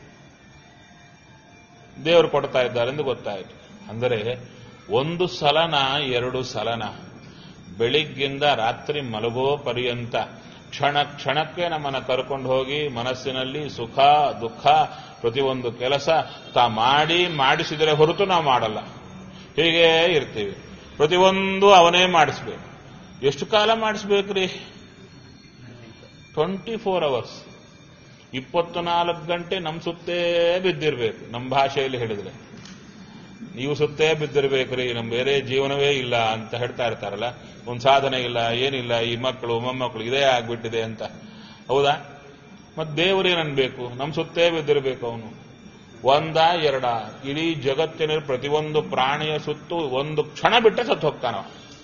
ದೇವರು ಕೊಡ್ತಾ ಇದ್ದಾರೆ ಎಂದು ಗೊತ್ತಾಯಿತು ಅಂದರೆ ಒಂದು ಸಲನ ಎರಡು ಸಲನ ಬೆಳಿಗ್ಗಿಂದ ರಾತ್ರಿ ಮಲಗೋ ಪರ್ಯಂತ ಕ್ಷಣ ಕ್ಷಣಕ್ಕೆ ನಮ್ಮನ್ನ ಕರ್ಕೊಂಡು ಹೋಗಿ ಮನಸ್ಸಿನಲ್ಲಿ ಸುಖ ದುಃಖ ಪ್ರತಿಯೊಂದು ಕೆಲಸ ತಾ ಮಾಡಿ ಮಾಡಿಸಿದರೆ ಹೊರತು ನಾವು ಮಾಡಲ್ಲ ಹೀಗೆ ಇರ್ತೀವಿ ಪ್ರತಿಯೊಂದು ಅವನೇ ಮಾಡಿಸ್ಬೇಕು ಎಷ್ಟು ಕಾಲ ಮಾಡಿಸ್ಬೇಕ್ರಿ ಟ್ವೆಂಟಿ ಫೋರ್ ಅವರ್ಸ್ ಇಪ್ಪತ್ತು ನಾಲ್ಕು ಗಂಟೆ ನಮ್ಮ ಸುತ್ತೇ ಬಿದ್ದಿರ್ಬೇಕು ನಮ್ಮ ಭಾಷೆಯಲ್ಲಿ ಹೇಳಿದ್ರೆ ನೀವು ಸುತ್ತೇ ಬಿದ್ದಿರ್ಬೇಕ್ರಿ ನಮ್ ಬೇರೆ ಜೀವನವೇ ಇಲ್ಲ ಅಂತ ಹೇಳ್ತಾ ಇರ್ತಾರಲ್ಲ ಒಂದು ಸಾಧನೆ ಇಲ್ಲ ಏನಿಲ್ಲ ಈ ಮಕ್ಕಳು ಮೊಮ್ಮಕ್ಕಳು ಇದೇ ಆಗ್ಬಿಟ್ಟಿದೆ ಅಂತ ಹೌದಾ ಮತ್ ದೇವರೇನನ್ಬೇಕು ನಮ್ ಸುತ್ತೇ ಬಿದ್ದಿರ್ಬೇಕು ಅವನು ಒಂದ ಎರಡ ಇಡೀ ಜಗತ್ತಿನ ಪ್ರತಿಯೊಂದು ಪ್ರಾಣಿಯ ಸುತ್ತು ಒಂದು ಕ್ಷಣ ಬಿಟ್ಟರೆ ಸತ್ತು ಹೋಗ್ತಾನವ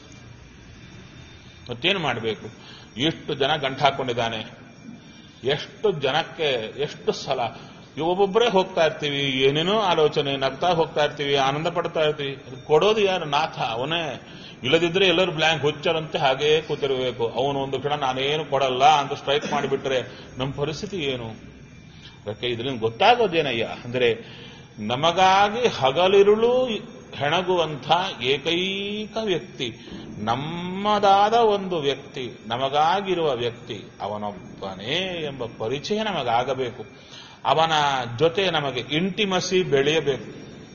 ಮತ್ತೇನು ಮಾಡಬೇಕು ಎಷ್ಟು ಜನ ಗಂಟು ಹಾಕೊಂಡಿದ್ದಾನೆ ಎಷ್ಟು ಜನಕ್ಕೆ ಎಷ್ಟು ಸಲ ಒಬ್ಬೊಬ್ಬರೇ ಹೋಗ್ತಾ ಇರ್ತೀವಿ ಏನೇನೋ ಆಲೋಚನೆ ನಗ್ತಾ ಹೋಗ್ತಾ ಇರ್ತೀವಿ ಆನಂದ ಪಡ್ತಾ ಇರ್ತೀವಿ ಅದು ಕೊಡೋದು ಯಾರು ನಾಥ ಅವನೇ ಇಲ್ಲದಿದ್ರೆ ಎಲ್ಲರೂ ಬ್ಲ್ಯಾಂಕ್ ಹುಚ್ಚರಂತೆ ಹಾಗೇ ಕೂತಿರಬೇಕು ಅವನು ಒಂದು ಕ್ಷಣ ನಾನೇನು ಕೊಡಲ್ಲ ಅಂತ ಸ್ಟ್ರೈಕ್ ಮಾಡಿಬಿಟ್ರೆ ನಮ್ಮ ಪರಿಸ್ಥಿತಿ ಏನು ಅದಕ್ಕೆ ಇದರಿಂದ ಗೊತ್ತಾಗೋದೇನಯ್ಯ ಅಂದ್ರೆ ನಮಗಾಗಿ ಹಗಲಿರುಳು ಹೆಣಗುವಂಥ ಏಕೈಕ ವ್ಯಕ್ತಿ ನಮ್ಮದಾದ ಒಂದು ವ್ಯಕ್ತಿ ನಮಗಾಗಿರುವ ವ್ಯಕ್ತಿ ಅವನೊಬ್ಬನೇ ಎಂಬ ಪರಿಚಯ ನಮಗಾಗಬೇಕು ಅವನ ಜೊತೆ ನಮಗೆ ಇಂಟಿಮಸಿ ಬೆಳೆಯಬೇಕು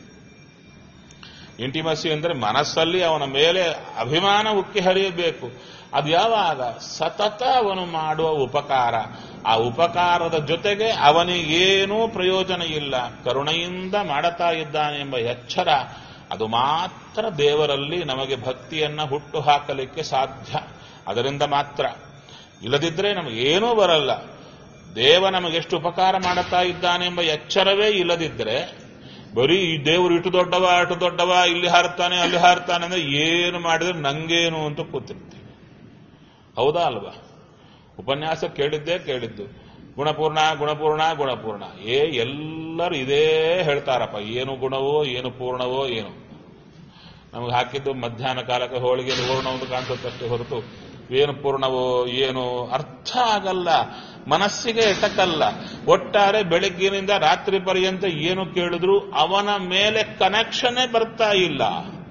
ಇಂಟಿಮಸಿ ಅಂದ್ರೆ ಮನಸ್ಸಲ್ಲಿ ಅವನ ಮೇಲೆ ಅಭಿಮಾನ ಉಕ್ಕಿ ಹರಿಯಬೇಕು ಅದು ಯಾವಾಗ ಸತತ ಅವನು ಮಾಡುವ ಉಪಕಾರ ಆ ಉಪಕಾರದ ಜೊತೆಗೆ ಅವನಿಗೇನೂ ಪ್ರಯೋಜನ ಇಲ್ಲ ಕರುಣೆಯಿಂದ ಮಾಡುತ್ತಾ ಇದ್ದಾನೆ ಎಂಬ ಎಚ್ಚರ ಅದು ಮಾತ್ರ ದೇವರಲ್ಲಿ ನಮಗೆ ಭಕ್ತಿಯನ್ನ ಹುಟ್ಟು ಹಾಕಲಿಕ್ಕೆ ಸಾಧ್ಯ ಅದರಿಂದ ಮಾತ್ರ ಇಲ್ಲದಿದ್ರೆ ನಮಗೇನೂ ಬರಲ್ಲ ದೇವ ನಮಗೆಷ್ಟು ಉಪಕಾರ ಮಾಡುತ್ತಾ ಇದ್ದಾನೆ ಎಂಬ ಎಚ್ಚರವೇ ಇಲ್ಲದಿದ್ರೆ ಬರೀ ಈ ದೇವರು ಇಟ್ಟು ದೊಡ್ಡವ ಅಷ್ಟು ದೊಡ್ಡವ ಇಲ್ಲಿ ಹಾರ್ತಾನೆ ಅಲ್ಲಿ ಹಾರ್ತಾನೆ ಅಂದ್ರೆ ಏನು ಮಾಡಿದ್ರೆ ನಂಗೇನು ಅಂತ ಕೂತಿರ್ತೀವಿ ಹೌದಾ ಅಲ್ವಾ ಉಪನ್ಯಾಸ ಕೇಳಿದ್ದೇ ಕೇಳಿದ್ದು ಗುಣಪೂರ್ಣ ಗುಣಪೂರ್ಣ ಗುಣಪೂರ್ಣ ಏ ಎಲ್ಲರೂ ಇದೇ ಹೇಳ್ತಾರಪ್ಪ ಏನು ಗುಣವೋ ಏನು ಪೂರ್ಣವೋ ಏನು ನಮಗೆ ಹಾಕಿದ್ದು ಮಧ್ಯಾಹ್ನ ಕಾಲಕ್ಕೆ ಹೋಳಿಗೆ ಹೂರ್ಣ ಒಂದು ಕಾಣಿಸುತ್ತಷ್ಟೇ ಹೊರತು ಏನು ಪೂರ್ಣವೋ ಏನು ಅರ್ಥ ಆಗಲ್ಲ ಮನಸ್ಸಿಗೆ ಎಟಕಲ್ಲ ಒಟ್ಟಾರೆ ಬೆಳಗ್ಗಿನಿಂದ ರಾತ್ರಿ ಪರ್ಯಂತ ಏನು ಕೇಳಿದ್ರು ಅವನ ಮೇಲೆ ಕನೆಕ್ಷನ್ನೇ ಬರ್ತಾ ಇಲ್ಲ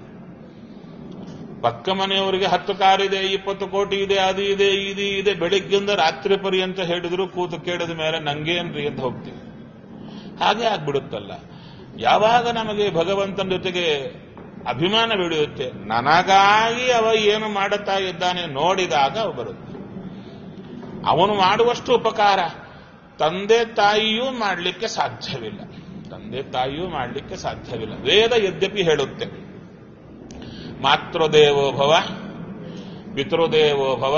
ಪಕ್ಕ ಮನೆಯವರಿಗೆ ಹತ್ತು ಕಾರಿದೆ ಇಪ್ಪತ್ತು ಕೋಟಿ ಇದೆ ಅದು ಇದೆ ಇದು ಇದೆ ಬೆಳಿಗ್ಗಿಂದ ರಾತ್ರಿ ಪರ್ಯಂತ ಹೇಳಿದ್ರು ಕೂತು ಕೇಳಿದ ಮೇಲೆ ನಂಗೇನ್ರಿ ಅಂತ ಹೋಗ್ತೀವಿ ಹಾಗೆ ಆಗ್ಬಿಡುತ್ತಲ್ಲ ಯಾವಾಗ ನಮಗೆ ಭಗವಂತನ ಜೊತೆಗೆ ಅಭಿಮಾನ ಬೆಳೆಯುತ್ತೆ ನನಗಾಗಿ ಅವ ಏನು ಮಾಡುತ್ತಾ ಇದ್ದಾನೆ ನೋಡಿದಾಗ ಅವ ಬರುತ್ತೆ ಅವನು ಮಾಡುವಷ್ಟು ಉಪಕಾರ ತಂದೆ ತಾಯಿಯೂ ಮಾಡಲಿಕ್ಕೆ ಸಾಧ್ಯವಿಲ್ಲ ತಂದೆ ತಾಯಿಯೂ ಮಾಡಲಿಕ್ಕೆ ಸಾಧ್ಯವಿಲ್ಲ ವೇದ ಯದ್ಯಪಿ ಹೇಳುತ್ತೆ ಮಾತೃದೇವೋ ಭವ ಪಿತೃದೇವೋ ಭವ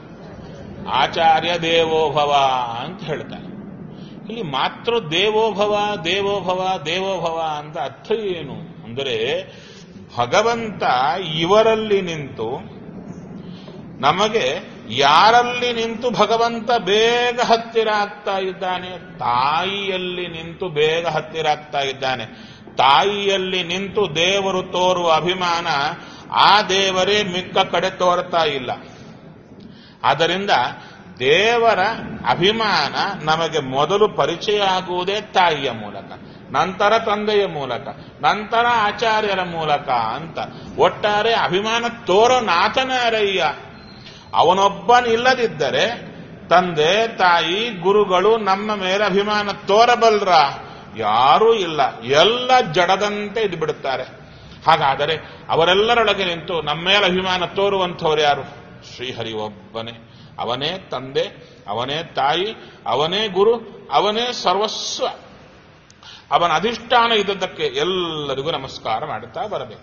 ಆಚಾರ್ಯ ದೇವೋ ಭವ ಅಂತ ಹೇಳ್ತಾರೆ ಇಲ್ಲಿ ಮಾತೃ ದೇವೋಭವ ದೇವೋಭವ ದೇವೋಭವ ಅಂತ ಅರ್ಥ ಏನು ಅಂದರೆ ಭಗವಂತ ಇವರಲ್ಲಿ ನಿಂತು ನಮಗೆ ಯಾರಲ್ಲಿ ನಿಂತು ಭಗವಂತ ಬೇಗ ಹತ್ತಿರ ಆಗ್ತಾ ಇದ್ದಾನೆ ತಾಯಿಯಲ್ಲಿ ನಿಂತು ಬೇಗ ಹತ್ತಿರ ಆಗ್ತಾ ಇದ್ದಾನೆ ತಾಯಿಯಲ್ಲಿ ನಿಂತು ದೇವರು ತೋರುವ ಅಭಿಮಾನ ಆ ದೇವರೇ ಮಿಕ್ಕ ಕಡೆ ತೋರ್ತಾ ಇಲ್ಲ ಆದ್ದರಿಂದ ದೇವರ ಅಭಿಮಾನ ನಮಗೆ ಮೊದಲು ಪರಿಚಯ ಆಗುವುದೇ ತಾಯಿಯ ಮೂಲಕ ನಂತರ ತಂದೆಯ ಮೂಲಕ ನಂತರ ಆಚಾರ್ಯರ ಮೂಲಕ ಅಂತ ಒಟ್ಟಾರೆ ಅಭಿಮಾನ ತೋರೋ ನಾಥನಾರಯ್ಯ ಅವನೊಬ್ಬನಿಲ್ಲದಿದ್ದರೆ ತಂದೆ ತಾಯಿ ಗುರುಗಳು ನಮ್ಮ ಮೇಲೆ ಅಭಿಮಾನ ತೋರಬಲ್ರ ಯಾರೂ ಇಲ್ಲ ಎಲ್ಲ ಜಡದಂತೆ ಇದು ಬಿಡುತ್ತಾರೆ ಹಾಗಾದರೆ ಅವರೆಲ್ಲರೊಳಗೆ ನಿಂತು ನಮ್ಮ ಮೇಲೆ ಅಭಿಮಾನ ತೋರುವಂಥವ್ರು ಯಾರು ಶ್ರೀಹರಿ ಒಬ್ಬನೇ ಅವನೇ ತಂದೆ ಅವನೇ ತಾಯಿ ಅವನೇ ಗುರು ಅವನೇ ಸರ್ವಸ್ವ ಅವನ ಅಧಿಷ್ಠಾನ ಇದ್ದದ್ದಕ್ಕೆ ಎಲ್ಲರಿಗೂ ನಮಸ್ಕಾರ ಮಾಡುತ್ತಾ ಬರಬೇಕು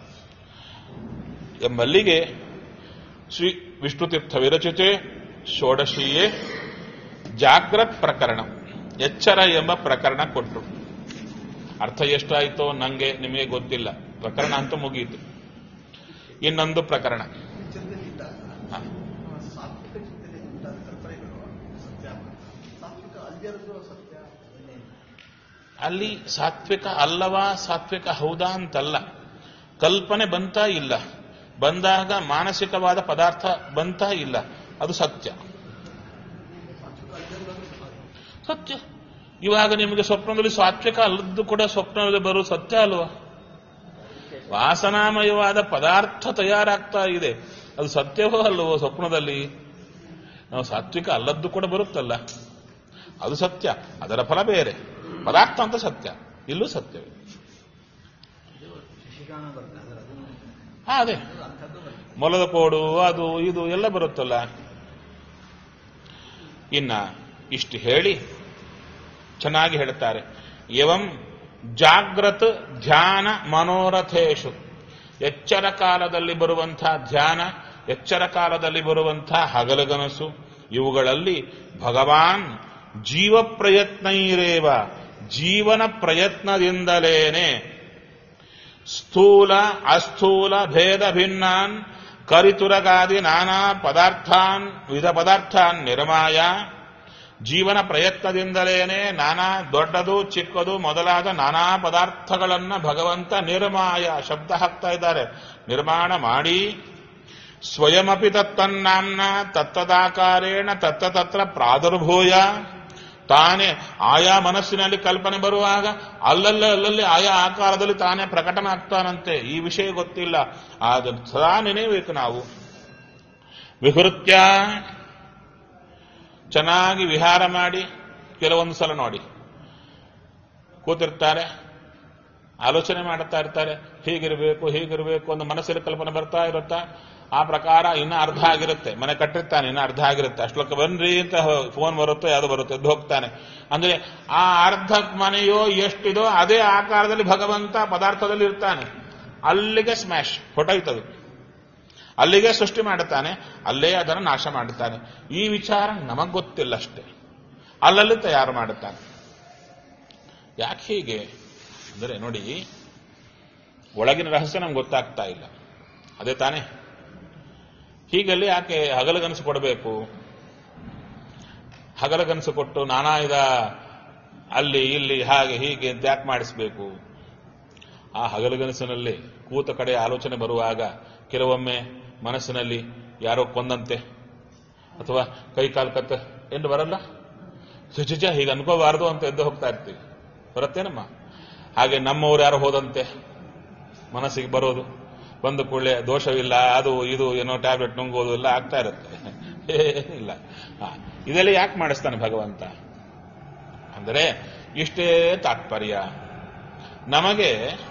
ಎಂಬಲ್ಲಿಗೆ ಶ್ರೀ ವಿಷ್ಣುತೀರ್ಥ ವಿರಚಿತೆ ಷೋಡಶಿಯೇ ಜಾಗ್ರತ್ ಪ್ರಕರಣ ಎಚ್ಚರ ಎಂಬ ಪ್ರಕರಣ ಕೊಟ್ಟರು ಅರ್ಥ ಎಷ್ಟಾಯಿತೋ ನಂಗೆ ನಿಮಗೆ ಗೊತ್ತಿಲ್ಲ ಪ್ರಕರಣ ಅಂತೂ ಮುಗಿಯಿತು ಇನ್ನೊಂದು ಪ್ರಕರಣ ಚಿಂತನೆಯಿದ್ದಾಗ ಹ. ಸಾತ್ವಿಕ ಚಿಂತನೆ ಉಂಟಾದ ಕಲ್ಪನೆಗಳು ಸತ್ಯ ಸಾತ್ವಿಕ ಅಲ್ದಿರೋದು ಸತ್ಯ ಅಲ್ಲಿ ಸಾತ್ವಿಕ ಅಲ್ಲವಾ ಸಾತ್ವಿಕ ಹೌದಾ ಅಂತಲ್ಲ ಕಲ್ಪನೆ ಬಂತಾ ಇಲ್ಲ ಬಂದಾಗ ಮಾನಸಿಕವಾದ ಪದಾರ್ಥ ಬಂತಾ ಇಲ್ಲ ಅದು ಸತ್ಯ ಸತ್ಯ ಇವಾಗ ನಿಮಗೆ ಸ್ವಪ್ನದಲ್ಲಿ ಸಾತ್ವಿಕ ಅಲ್ಲದ್ದು ಕೂಡ ಸ್ವಪ್ನದಲ್ಲಿ ಬರೋ ಸತ್ಯ ಅಲ್ವಾ ವಾಸನಾಮಯವಾದ ಪದಾರ್ಥ ತಯಾರಾಗ್ತಾ ಇದೆ ಅದು ಸತ್ಯವೋ ಅಲ್ಲವೋ ಸ್ವಪ್ನದಲ್ಲಿ ನಾವು ಸಾತ್ವಿಕ ಅಲ್ಲದ್ದು ಕೂಡ ಬರುತ್ತಲ್ಲ ಅದು ಸತ್ಯ ಅದರ ಫಲ ಬೇರೆ ಪದಾರ್ಥ ಅಂತ ಸತ್ಯ ಇಲ್ಲೂ ಸತ್ಯವೇ ಶಿಶಿಕಾಣ ಬರ್ತದೆ ಅದರ ಅದು ಹಾ ಅದೇ ಅದು ಅಂಥದ್ದು ಬರ್ತದೆ ಮೊಲದ ಕೋಡು ಅದು ಇದು ಎಲ್ಲ ಬರುತ್ತಲ್ಲ ಇನ್ನ ಇಷ್ಟು ಹೇಳಿ ಚೆನ್ನಾಗಿ ಹೇಳ್ತಾರೆ ಎವಂ ಜಾಗ್ರತ್ ಧ್ಯಾನ ಮನೋರಥೇಶು ಎಚ್ಚರ ಕಾಲದಲ್ಲಿ ಬರುವಂತಹ ಧ್ಯಾನ ಎಚ್ಚರ ಕಾಲದಲ್ಲಿ ಬರುವಂತಹ ಹಗಲಗನಸು ಇವುಗಳಲ್ಲಿ ಭಗವಾನ್ ಜೀವ ಪ್ರಯತ್ನೈರೇವ ಜೀವನ ಪ್ರಯತ್ನದಿಂದಲೇನೆ ಸ್ಥೂಲ ಅಸ್ಥೂಲ ಭೇದ ಭಿನ್ನಾನ್ ಕರಿತುರಗಾದಿ ನಾನಾ ಪದಾರ್ಥಾನ್ ವಿಧ ಪದಾರ್ಥಾನ್ ನಿರ್ಮಾಯ ಜೀವನ ಪ್ರಯತ್ನದಿಂದಲೇನೆ ನಾನಾ ದೊಡ್ಡದು ಚಿಕ್ಕದು ಮೊದಲಾದ ನಾನಾ ಪದಾರ್ಥಗಳನ್ನ ಭಗವಂತ ನಿರ್ಮಾಯ ಶಬ್ದ ಹಾಕ್ತಾ ಇದ್ದಾರೆ ನಿರ್ಮಾಣ ಮಾಡಿ ಸ್ವಯಮಪಿ ತತ್ತನ್ನಾಂನ ತತ್ತದಾಕಾರೇಣ ತತ್ತ ತತ್ರ ಪ್ರಾದುರ್ಭೂಯ ತಾನೇ ಆಯಾ ಮನಸ್ಸಿನಲ್ಲಿ ಕಲ್ಪನೆ ಬರುವಾಗ ಅಲ್ಲಲ್ಲೇ ಅಲ್ಲಲ್ಲಿ ಆಯಾ ಆಕಾರದಲ್ಲಿ ತಾನೇ ಪ್ರಕಟನ ಆಗ್ತಾನಂತೆ ಈ ವಿಷಯ ಗೊತ್ತಿಲ್ಲ ಆದ ಸದಾ ನೆನೆಯಬೇಕು ನಾವು ವಿಹೃತ್ಯ ಚೆನ್ನಾಗಿ ವಿಹಾರ ಮಾಡಿ ಕೆಲವೊಂದು ಸಲ ನೋಡಿ ಕೂತಿರ್ತಾರೆ ಆಲೋಚನೆ ಮಾಡುತ್ತಾ ಇರ್ತಾರೆ ಹೀಗಿರಬೇಕು ಹೀಗಿರಬೇಕು ಅಂತ ಮನಸ್ಸಲ್ಲಿ ಕಲ್ಪನೆ ಬರ್ತಾ ಇರುತ್ತಾ ಆ ಪ್ರಕಾರ ಇನ್ನ ಅರ್ಧ ಆಗಿರುತ್ತೆ ಮನೆ ಕಟ್ಟಿರ್ತಾನೆ ಇನ್ನ ಅರ್ಧ ಆಗಿರುತ್ತೆ ಅಷ್ಟೊಕ್ಕ ಬನ್ರಿ ಅಂತ ಫೋನ್ ಬರುತ್ತೋ ಯಾವ್ದು ಬರುತ್ತೆ ಎದ್ದು ಹೋಗ್ತಾನೆ ಅಂದ್ರೆ ಆ ಅರ್ಧ ಮನೆಯೋ ಎಷ್ಟಿದೋ ಅದೇ ಆಕಾರದಲ್ಲಿ ಭಗವಂತ ಪದಾರ್ಥದಲ್ಲಿ ಇರ್ತಾನೆ ಅಲ್ಲಿಗೆ ಸ್ಮ್ಯಾಶ್ ಹೊಟ್ಟೋಯ್ತದು ಅಲ್ಲಿಗೆ ಸೃಷ್ಟಿ ಮಾಡುತ್ತಾನೆ ಅಲ್ಲೇ ಅದನ್ನು ನಾಶ ಮಾಡುತ್ತಾನೆ ಈ ವಿಚಾರ ನಮಗ್ ಗೊತ್ತಿಲ್ಲ ಅಷ್ಟೇ ಅಲ್ಲಲ್ಲಿ ತಯಾರು ಮಾಡುತ್ತಾನೆ ಯಾಕೆ ಹೀಗೆ ಅಂದರೆ ನೋಡಿ ಒಳಗಿನ ರಹಸ್ಯ ನಮ್ಗೆ ಗೊತ್ತಾಗ್ತಾ ಇಲ್ಲ ಅದೇ ತಾನೇ ಹೀಗಲ್ಲಿ ಯಾಕೆ ಹಗಲಗನಸು ಕೊಡಬೇಕು ಹಗಲಗನಸು ಕೊಟ್ಟು ನಾನಾ ಇದ ಅಲ್ಲಿ ಇಲ್ಲಿ ಹಾಗೆ ಹೀಗೆ ಅಂತ ಯಾಕೆ ಮಾಡಿಸ್ಬೇಕು ಆ ಹಗಲಗನಸಿನಲ್ಲಿ ಕೂತ ಕಡೆ ಆಲೋಚನೆ ಬರುವಾಗ ಕೆಲವೊಮ್ಮೆ ಮನಸ್ಸಿನಲ್ಲಿ ಯಾರೋ ಕೊಂದಂತೆ ಅಥವಾ ಕೈ ಕಾಲು ಕತ್ತ ಎಂದು ಬರಲ್ಲ ಸುಚಿಚ ಹೀಗೆ ಅನ್ಕೋಬಾರದು ಅಂತ ಎದ್ದು ಹೋಗ್ತಾ ಇರ್ತೀವಿ ಬರುತ್ತೇನಮ್ಮ ಹಾಗೆ ನಮ್ಮವ್ರು ಯಾರೋ ಹೋದಂತೆ ಮನಸ್ಸಿಗೆ ಬರೋದು ಬಂದ ಕೂಡಲೇ ದೋಷವಿಲ್ಲ ಅದು ಇದು ಏನೋ ಟ್ಯಾಬ್ಲೆಟ್ ನುಂಗೋದು ಎಲ್ಲ ಆಗ್ತಾ ಇರುತ್ತೆ ಏನಿಲ್ಲ ಹಾ, ಇದೆಲ್ಲ ಯಾಕೆ ಮಾಡಿಸ್ತಾನೆ ಭಗವಂತ ಅಂದರೆ ಇಷ್ಟೇ ತಾತ್ಪರ್ಯ ನಮಗೆ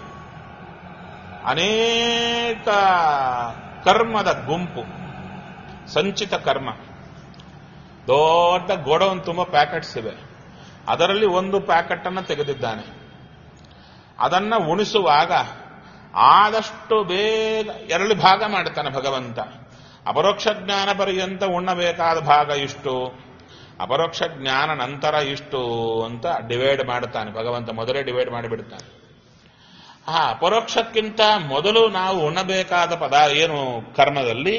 ಅನೇಕ ಕರ್ಮದ ಗುಂಪು ಸಂಚಿತ ಕರ್ಮ ದೊಡ್ಡ ಗೋಡೌನ್ ತುಂಬ ಪ್ಯಾಕೆಟ್ಸ್ ಇವೆ ಅದರಲ್ಲಿ ಒಂದು ಪ್ಯಾಕೆಟ್ ಅನ್ನು ತೆಗೆದಿದ್ದಾನೆ ಅದನ್ನ ಉಣಿಸುವಾಗ ಆದಷ್ಟು ಬೇಗ ಎರಡು ಭಾಗ ಮಾಡುತ್ತಾನೆ ಭಗವಂತ ಅಪರೋಕ್ಷ ಜ್ಞಾನ ಪರ್ಯಂತ ಉಣ್ಣಬೇಕಾದ ಭಾಗ ಇಷ್ಟು ಅಪರೋಕ್ಷ ಜ್ಞಾನ ನಂತರ ಇಷ್ಟು ಅಂತ ಡಿವೈಡ್ ಮಾಡುತ್ತಾನೆ ಭಗವಂತ ಮೊದಲೇ ಡಿವೈಡ್ ಮಾಡಿಬಿಡ್ತಾನೆ ಆ ಅಪರೋಕ್ಷಕ್ಕಿಂತ ಮೊದಲು ನಾವು ಉಣ್ಣಬೇಕಾದ ಪದ ಏನು ಕರ್ಮದಲ್ಲಿ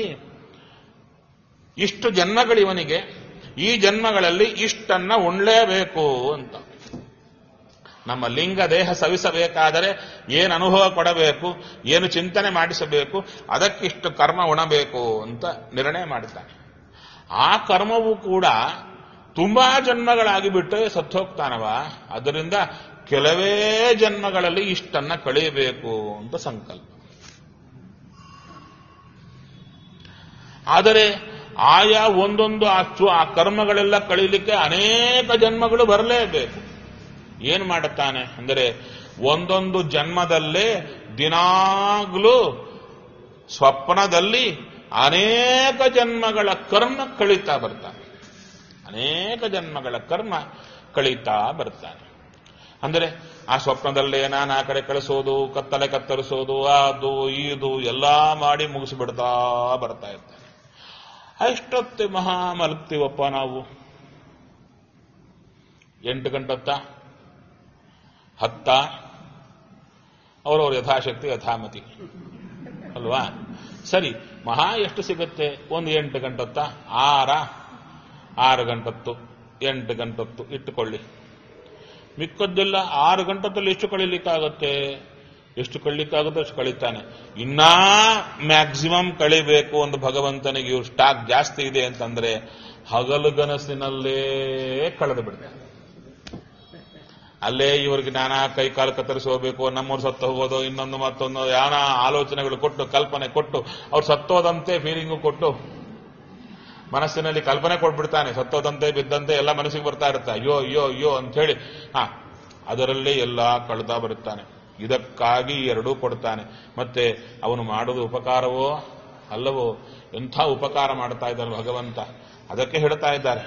ಇಷ್ಟು ಜನ್ಮಗಳಿವನಿಗೆ ಈ ಜನ್ಮಗಳಲ್ಲಿ ಇಷ್ಟನ್ನ ಉಣ್ಲೇಬೇಕು ಅಂತ ನಮ್ಮ ಲಿಂಗ ದೇಹ ಸವಿಸಬೇಕಾದರೆ ಏನು ಅನುಭವ ಕೊಡಬೇಕು ಏನು ಚಿಂತನೆ ಮಾಡಿಸಬೇಕು ಅದಕ್ಕಿಷ್ಟು ಕರ್ಮ ಉಣಬೇಕು ಅಂತ ನಿರ್ಣಯ ಮಾಡುತ್ತಾನೆ ಆ ಕರ್ಮವು ಕೂಡ ತುಂಬಾ ಜನ್ಮಗಳಾಗಿಬಿಟ್ಟು ಸತ್ತೋಗ್ತಾನವ ಅದರಿಂದ ಕೆಲವೇ ಜನ್ಮಗಳಲ್ಲಿ ಇಷ್ಟನ್ನ ಕಳೆಯಬೇಕು ಅಂತ ಸಂಕಲ್ಪ ಆದರೆ ಆಯಾ ಒಂದೊಂದು ಆ ಚು- ಆ ಕರ್ಮಗಳೆಲ್ಲ ಕಳೀಲಿಕ್ಕೆ ಅನೇಕ ಜನ್ಮಗಳು ಬರಲೇಬೇಕು ಏನು ಮಾಡುತ್ತಾನೆ ಅಂದರೆ ಒಂದೊಂದು ಜನ್ಮದಲ್ಲೇ ದಿನಾಗ್ಲೂ ಸ್ವಪ್ನದಲ್ಲಿ ಅನೇಕ ಜನ್ಮಗಳ ಕರ್ಮ ಕಳೀತಾ ಬರ್ತಾನೆ ಅನೇಕ ಜನ್ಮಗಳ ಕರ್ಮ ಕಳೀತಾ ಬರ್ತಾನೆ ಅಂದರೆ ಆ ಸ್ವಪ್ನದಲ್ಲೇ ನಾನಾ ಕಡೆ ಕಳಿಸೋದು ಕತ್ತಲೆ ಕತ್ತರಿಸೋದು ಅದು ಇದು ಎಲ್ಲ ಮಾಡಿ ಮುಗಿಸಿಬಿಡ್ತಾ ಬರ್ತಾ ಇರ್ತಾನೆ ಅಷ್ಟೊತ್ತೆ ಮಹಾ ಮಲಗ್ತೀವಪ್ಪ ನಾವು ಎಂಟು ಗಂಟತ್ತ ಹತ್ತ ಅವರವ್ರ ಯಥಾಶಕ್ತಿ ಯಥಾಮತಿ ಅಲ್ವಾ ಸರಿ ಮಹಾ ಎಷ್ಟು ಸಿಗುತ್ತೆ ಒಂದು ಎಂಟು ಗಂಟತ್ತ ಆರ ಆರು ಗಂಟತ್ತು ಎಂಟು ಗಂಟತ್ತು ಇಟ್ಟುಕೊಳ್ಳಿ ಮಿಕ್ಕದ್ದೆಲ್ಲ ಆರು ಗಂಟತ್ತಲ್ಲಿ ಎಷ್ಟು ಕಳೀಲಿಕ್ಕಾಗತ್ತೆ ಎಷ್ಟು ಕಳೀಲಿಕ್ಕಾಗುತ್ತೋ ಅಷ್ಟು ಕಳೀತಾನೆ ಇನ್ನಾ ಮ್ಯಾಕ್ಸಿಮಮ್ ಕಳಿಬೇಕು ಒಂದು ಭಗವಂತನಿಗೆ ಇವ್ರು ಸ್ಟಾಕ್ ಜಾಸ್ತಿ ಇದೆ ಅಂತಂದ್ರೆ ಹಗಲು ಗನಸಿನಲ್ಲೇ ಕಳೆದು ಬಿಡ್ತಾನೆ ಅಲ್ಲೇ ಇವ್ರಿಗೆ ನಾನಾ ಕೈ ಕಾಲು ಕತ್ತರಿಸಿ ಹೋಗ್ಬೇಕು ನಮ್ಮವ್ರು ಸತ್ತು ಹೋಗೋದು ಇನ್ನೊಂದು ಮತ್ತೊಂದು ಯಾನ ಆಲೋಚನೆಗಳು ಕೊಟ್ಟು ಕಲ್ಪನೆ ಕೊಟ್ಟು ಅವ್ರು ಸತ್ತೋದಂತೆ ಫೀಲಿಂಗು ಕೊಟ್ಟು ಮನಸ್ಸಿನಲ್ಲಿ ಕಲ್ಪನೆ ಕೊಟ್ಬಿಡ್ತಾನೆ ಸತ್ತೋದಂತೆ ಬಿದ್ದಂತೆ ಎಲ್ಲ ಮನಸ್ಸಿಗೆ ಬರ್ತಾ ಇರುತ್ತೆ ಅಯ್ಯೋ ಅಯ್ಯೋ ಅಯ್ಯೋ ಅಂತ ಹೇಳಿ ಹಾ ಅದರಲ್ಲೇ ಎಲ್ಲ ಕಳ್ತಾ ಬರುತ್ತಾನೆ ಇದಕ್ಕಾಗಿ ಎರಡೂ ಕೊಡ್ತಾನೆ ಮತ್ತೆ ಅವನು ಮಾಡೋದು ಉಪಕಾರವೋ ಅಲ್ಲವೋ ಎಂಥ ಉಪಕಾರ ಮಾಡ್ತಾ ಇದ್ದಾನೆ ಭಗವಂತ ಅದಕ್ಕೆ ಹೇಳ್ತಾ ಇದ್ದಾರೆ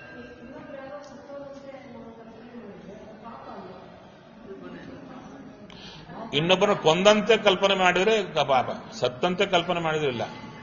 ಇನ್ನೊಬ್ಬನ ಕೊಂದಂತೆ ಕಲ್ಪನೆ ಮಾಡಿದ್ರೆ ಪಾಪ ಸತ್ತಂತೆ ಕಲ್ಪನೆ ಮಾಡಿದ್ರಿಲ್ಲ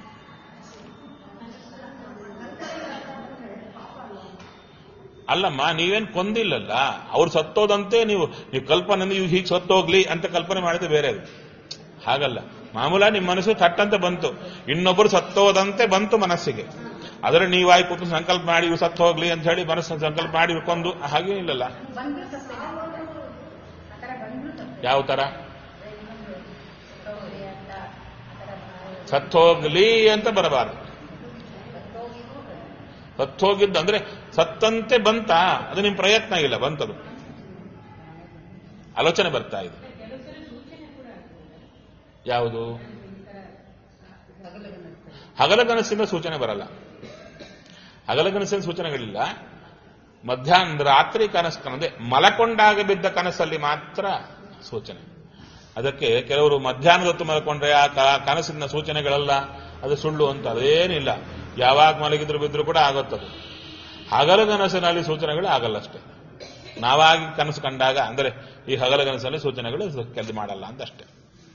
ಅಲ್ಲಮ್ಮ ನೀವೇನ್ ಕೊಂದಿಲ್ಲಲ್ಲ ಅವ್ರು ಸತ್ತೋದಂತೆ ನೀವು ನೀವು ಕಲ್ಪನೆ ನೀವು ಹೀಗೆ ಸತ್ತೋಗ್ಲಿ ಅಂತ ಕಲ್ಪನೆ ಮಾಡಿದ್ರೆ ಬೇರೆ ಅದು ಹಾಗಲ್ಲ ಮಾಮೂಲ ನಿಮ್ಮ ಮನಸ್ಸು ಥಟ್ಟಂತೆ ಬಂತು ಇನ್ನೊಬ್ಬರು ಸತ್ತೋದಂತೆ ಬಂತು ಮನಸ್ಸಿಗೆ ಆದರೆ ನೀವಾಯಿ ಕೂತು ಸಂಕಲ್ಪ ಮಾಡಿ ಇವ್ರು ಸತ್ತು ಹೋಗ್ಲಿ ಅಂತ ಹೇಳಿ ಮನಸ್ಸನ್ನು ಸಂಕಲ್ಪ ಮಾಡಿ ಕೊಂದು ಹಾಗೇ ಇಲ್ಲಲ್ಲ ಬಂದ್ರು ತಪ್ಪೆ ಆ ಥರ ಬಂದ್ರು ತಪ್ಪೆ ಯಾವ ತರ ಇನ್ನೊಂದು ಸತ್ತೋಗ್ಲಿ ಅಂತ ಆ ಥರ ನಾವು ಸತ್ತೋಗ್ಲಿ ಅಂತ ಬರಬಾರದು ಸತ್ತೋಗಿದ್ರು ಸತ್ತೋಗಿದ್ದು ಅಂದ್ರೆ ಸತ್ತಂತೆ ಬಂತ ಅದು ನಿಮ್ ಪ್ರಯತ್ನ ಇಲ್ಲ ಬಂತದು ಆಲೋಚನೆ ಬರ್ತಾ ಇದೆ ಯಾವುದು ಹಗಲಗನಸಿಂದ ಸೂಚನೆ ಬರಲ್ಲ ಹಗಲಗನಸಿನ ಸೂಚನೆಗಳಿಲ್ಲ ಮಧ್ಯಾಹ್ನ ರಾತ್ರಿ ಕನಸು ಕನದೆ ಮಲಕೊಂಡಾಗ ಬಿದ್ದ ಕನಸಲ್ಲಿ ಮಾತ್ರ ಸೂಚನೆ ಅದಕ್ಕೆ ಕೆಲವರು ಮಧ್ಯಾಹ್ನದ ಹೊತ್ತು ಮಲ್ಕೊಂಡ್ರೆ ಆ ಕ- ಕನಸಿನ ಸೂಚನೆಗಳೆಲ್ಲ ಅದು ಸುಳ್ಳು ಅಂತ ಅದೇನಿಲ್ಲ ಯಾವಾಗ ಮಲಗಿದ್ರು ಬಿದ್ರು ಕೂಡ ಆಗುತ್ತದು ಹಗಲಗನಸಿನಲ್ಲಿ ಸೂಚನೆಗಳು ಆಗಲ್ಲ ಅಷ್ಟೇ ನಾವಾಗಿ ಕನಸು ಕಂಡಾಗ ಅಂದರೆ ಈ ಹಗಲಗನಸಲ್ಲಿ ಸೂಚನೆಗಳು ಕೆಲಸ ಮಾಡಲ್ಲ ಅಂತ ಅಷ್ಟೇ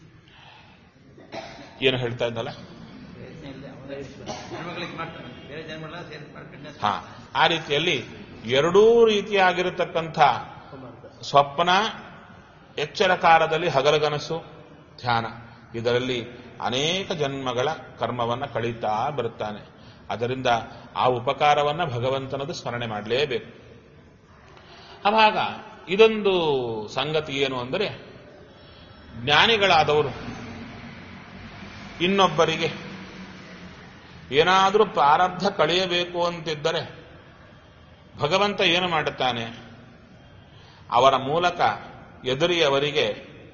ಏನು ಹೇಳ್ತಾ ಇದ್ದಲ್ಲ ಪ್ರಯತ್ನ ಇಲ್ಲ ಅವರೇ ಹೆಣ್ಮಕ್ಳಿಗೆ ಮಾಡ್ತಾರೆ ಬೇರೆ ಜನಗಳೆಲ್ಲ ಸೇರಿ ಮಾಡ್ಕೊಂಡು ಹಾ ಆ ರೀತಿಯಲ್ಲಿ ಎರಡೂ ರೀತಿಯಾಗಿರತಕ್ಕಂಥ ಸ್ವಪ್ನ ಎಚ್ಚರ ಕಾಲದಲ್ಲಿ ಹಗಲಗನಸು ಧ್ಯಾನ ಇದರಲ್ಲಿ ಅನೇಕ ಜನ್ಮಗಳ ಕರ್ಮವನ್ನ ಕಳೀತಾ ಬರುತ್ತಾನೆ ಅದರಿಂದ ಆ ಉಪಕಾರವನ್ನ ಭಗವಂತನದು ಸ್ಮರಣೆ ಮಾಡಲೇಬೇಕು ಅವಾಗ ಇದೊಂದು ಸಂಗತಿ ಏನು ಅಂದರೆ ಜ್ಞಾನಿಗಳಾದವರು ಇನ್ನೊಬ್ಬರಿಗೆ ಏನಾದರೂ ಪ್ರಾರಬ್ಧ ಕಳೆಯಬೇಕು ಅಂತಿದ್ದರೆ ಭಗವಂತ ಏನು ಮಾಡುತ್ತಾನೆ ಅವರ ಮೂಲಕ ಎದುರಿಯವರಿಗೆ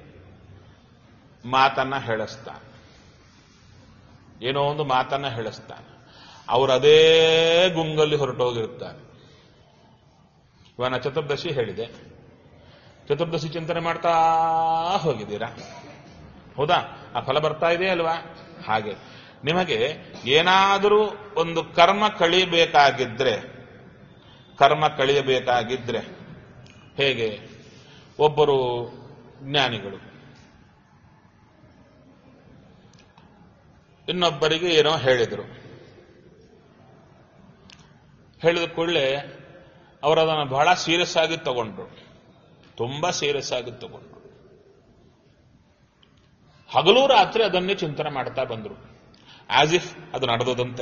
ಮಾತನ್ನ ಹೇಳಿಸ್ತಾನೆ ಏನೋ ಒಂದು ಮಾತನ್ನ ಹೇಳಿಸ್ತಾನೆ ಅವರು ಅದೇ ಗುಂಗಲ್ಲಿ ಹೊರಟೋಗಿರ್ತಾರೆ ಇವನ ಚತುರ್ದಶಿ ಹೇಳಿದೆ ಚತುರ್ದಶಿ ಚಿಂತನೆ ಮಾಡ್ತಾ ಹೋಗಿದ್ದೀರಾ ಹೌದಾ ಆ ಫಲ ಬರ್ತಾ ಇದೆ ಅಲ್ವಾ ಹಾಗೆ ನಿಮಗೆ ಏನಾದರೂ ಒಂದು ಕರ್ಮ ಕಳಿಬೇಕಾಗಿದ್ರೆ ಕರ್ಮ ಕಳಿಯಬೇಕಾಗಿದ್ರೆ ಹೇಗೆ ಒಬ್ಬರು ಜ್ಞಾನಿಗಳು ಇನ್ನೊಬ್ಬರಿಗೆ ಏನೋ ಹೇಳಿದರು ಹೇಳಿದ ಕೂಡಲೇ ಅವರು ಅದನ್ನು ಬಹಳ ಸೀರಿಯಸ್ ಆಗಿ ತಗೊಂಡ್ರು ತುಂಬಾ ಸೀರಿಯಸ್ ಆಗಿ ತಗೊಂಡ್ರು ಹಗಲು ರಾತ್ರಿ ಅದನ್ನೇ ಚಿಂತನೆ ಮಾಡ್ತಾ ಬಂದರು ಆಸ್ ಇಫ್ ಅದು ನಡೆದೋದಂತೆ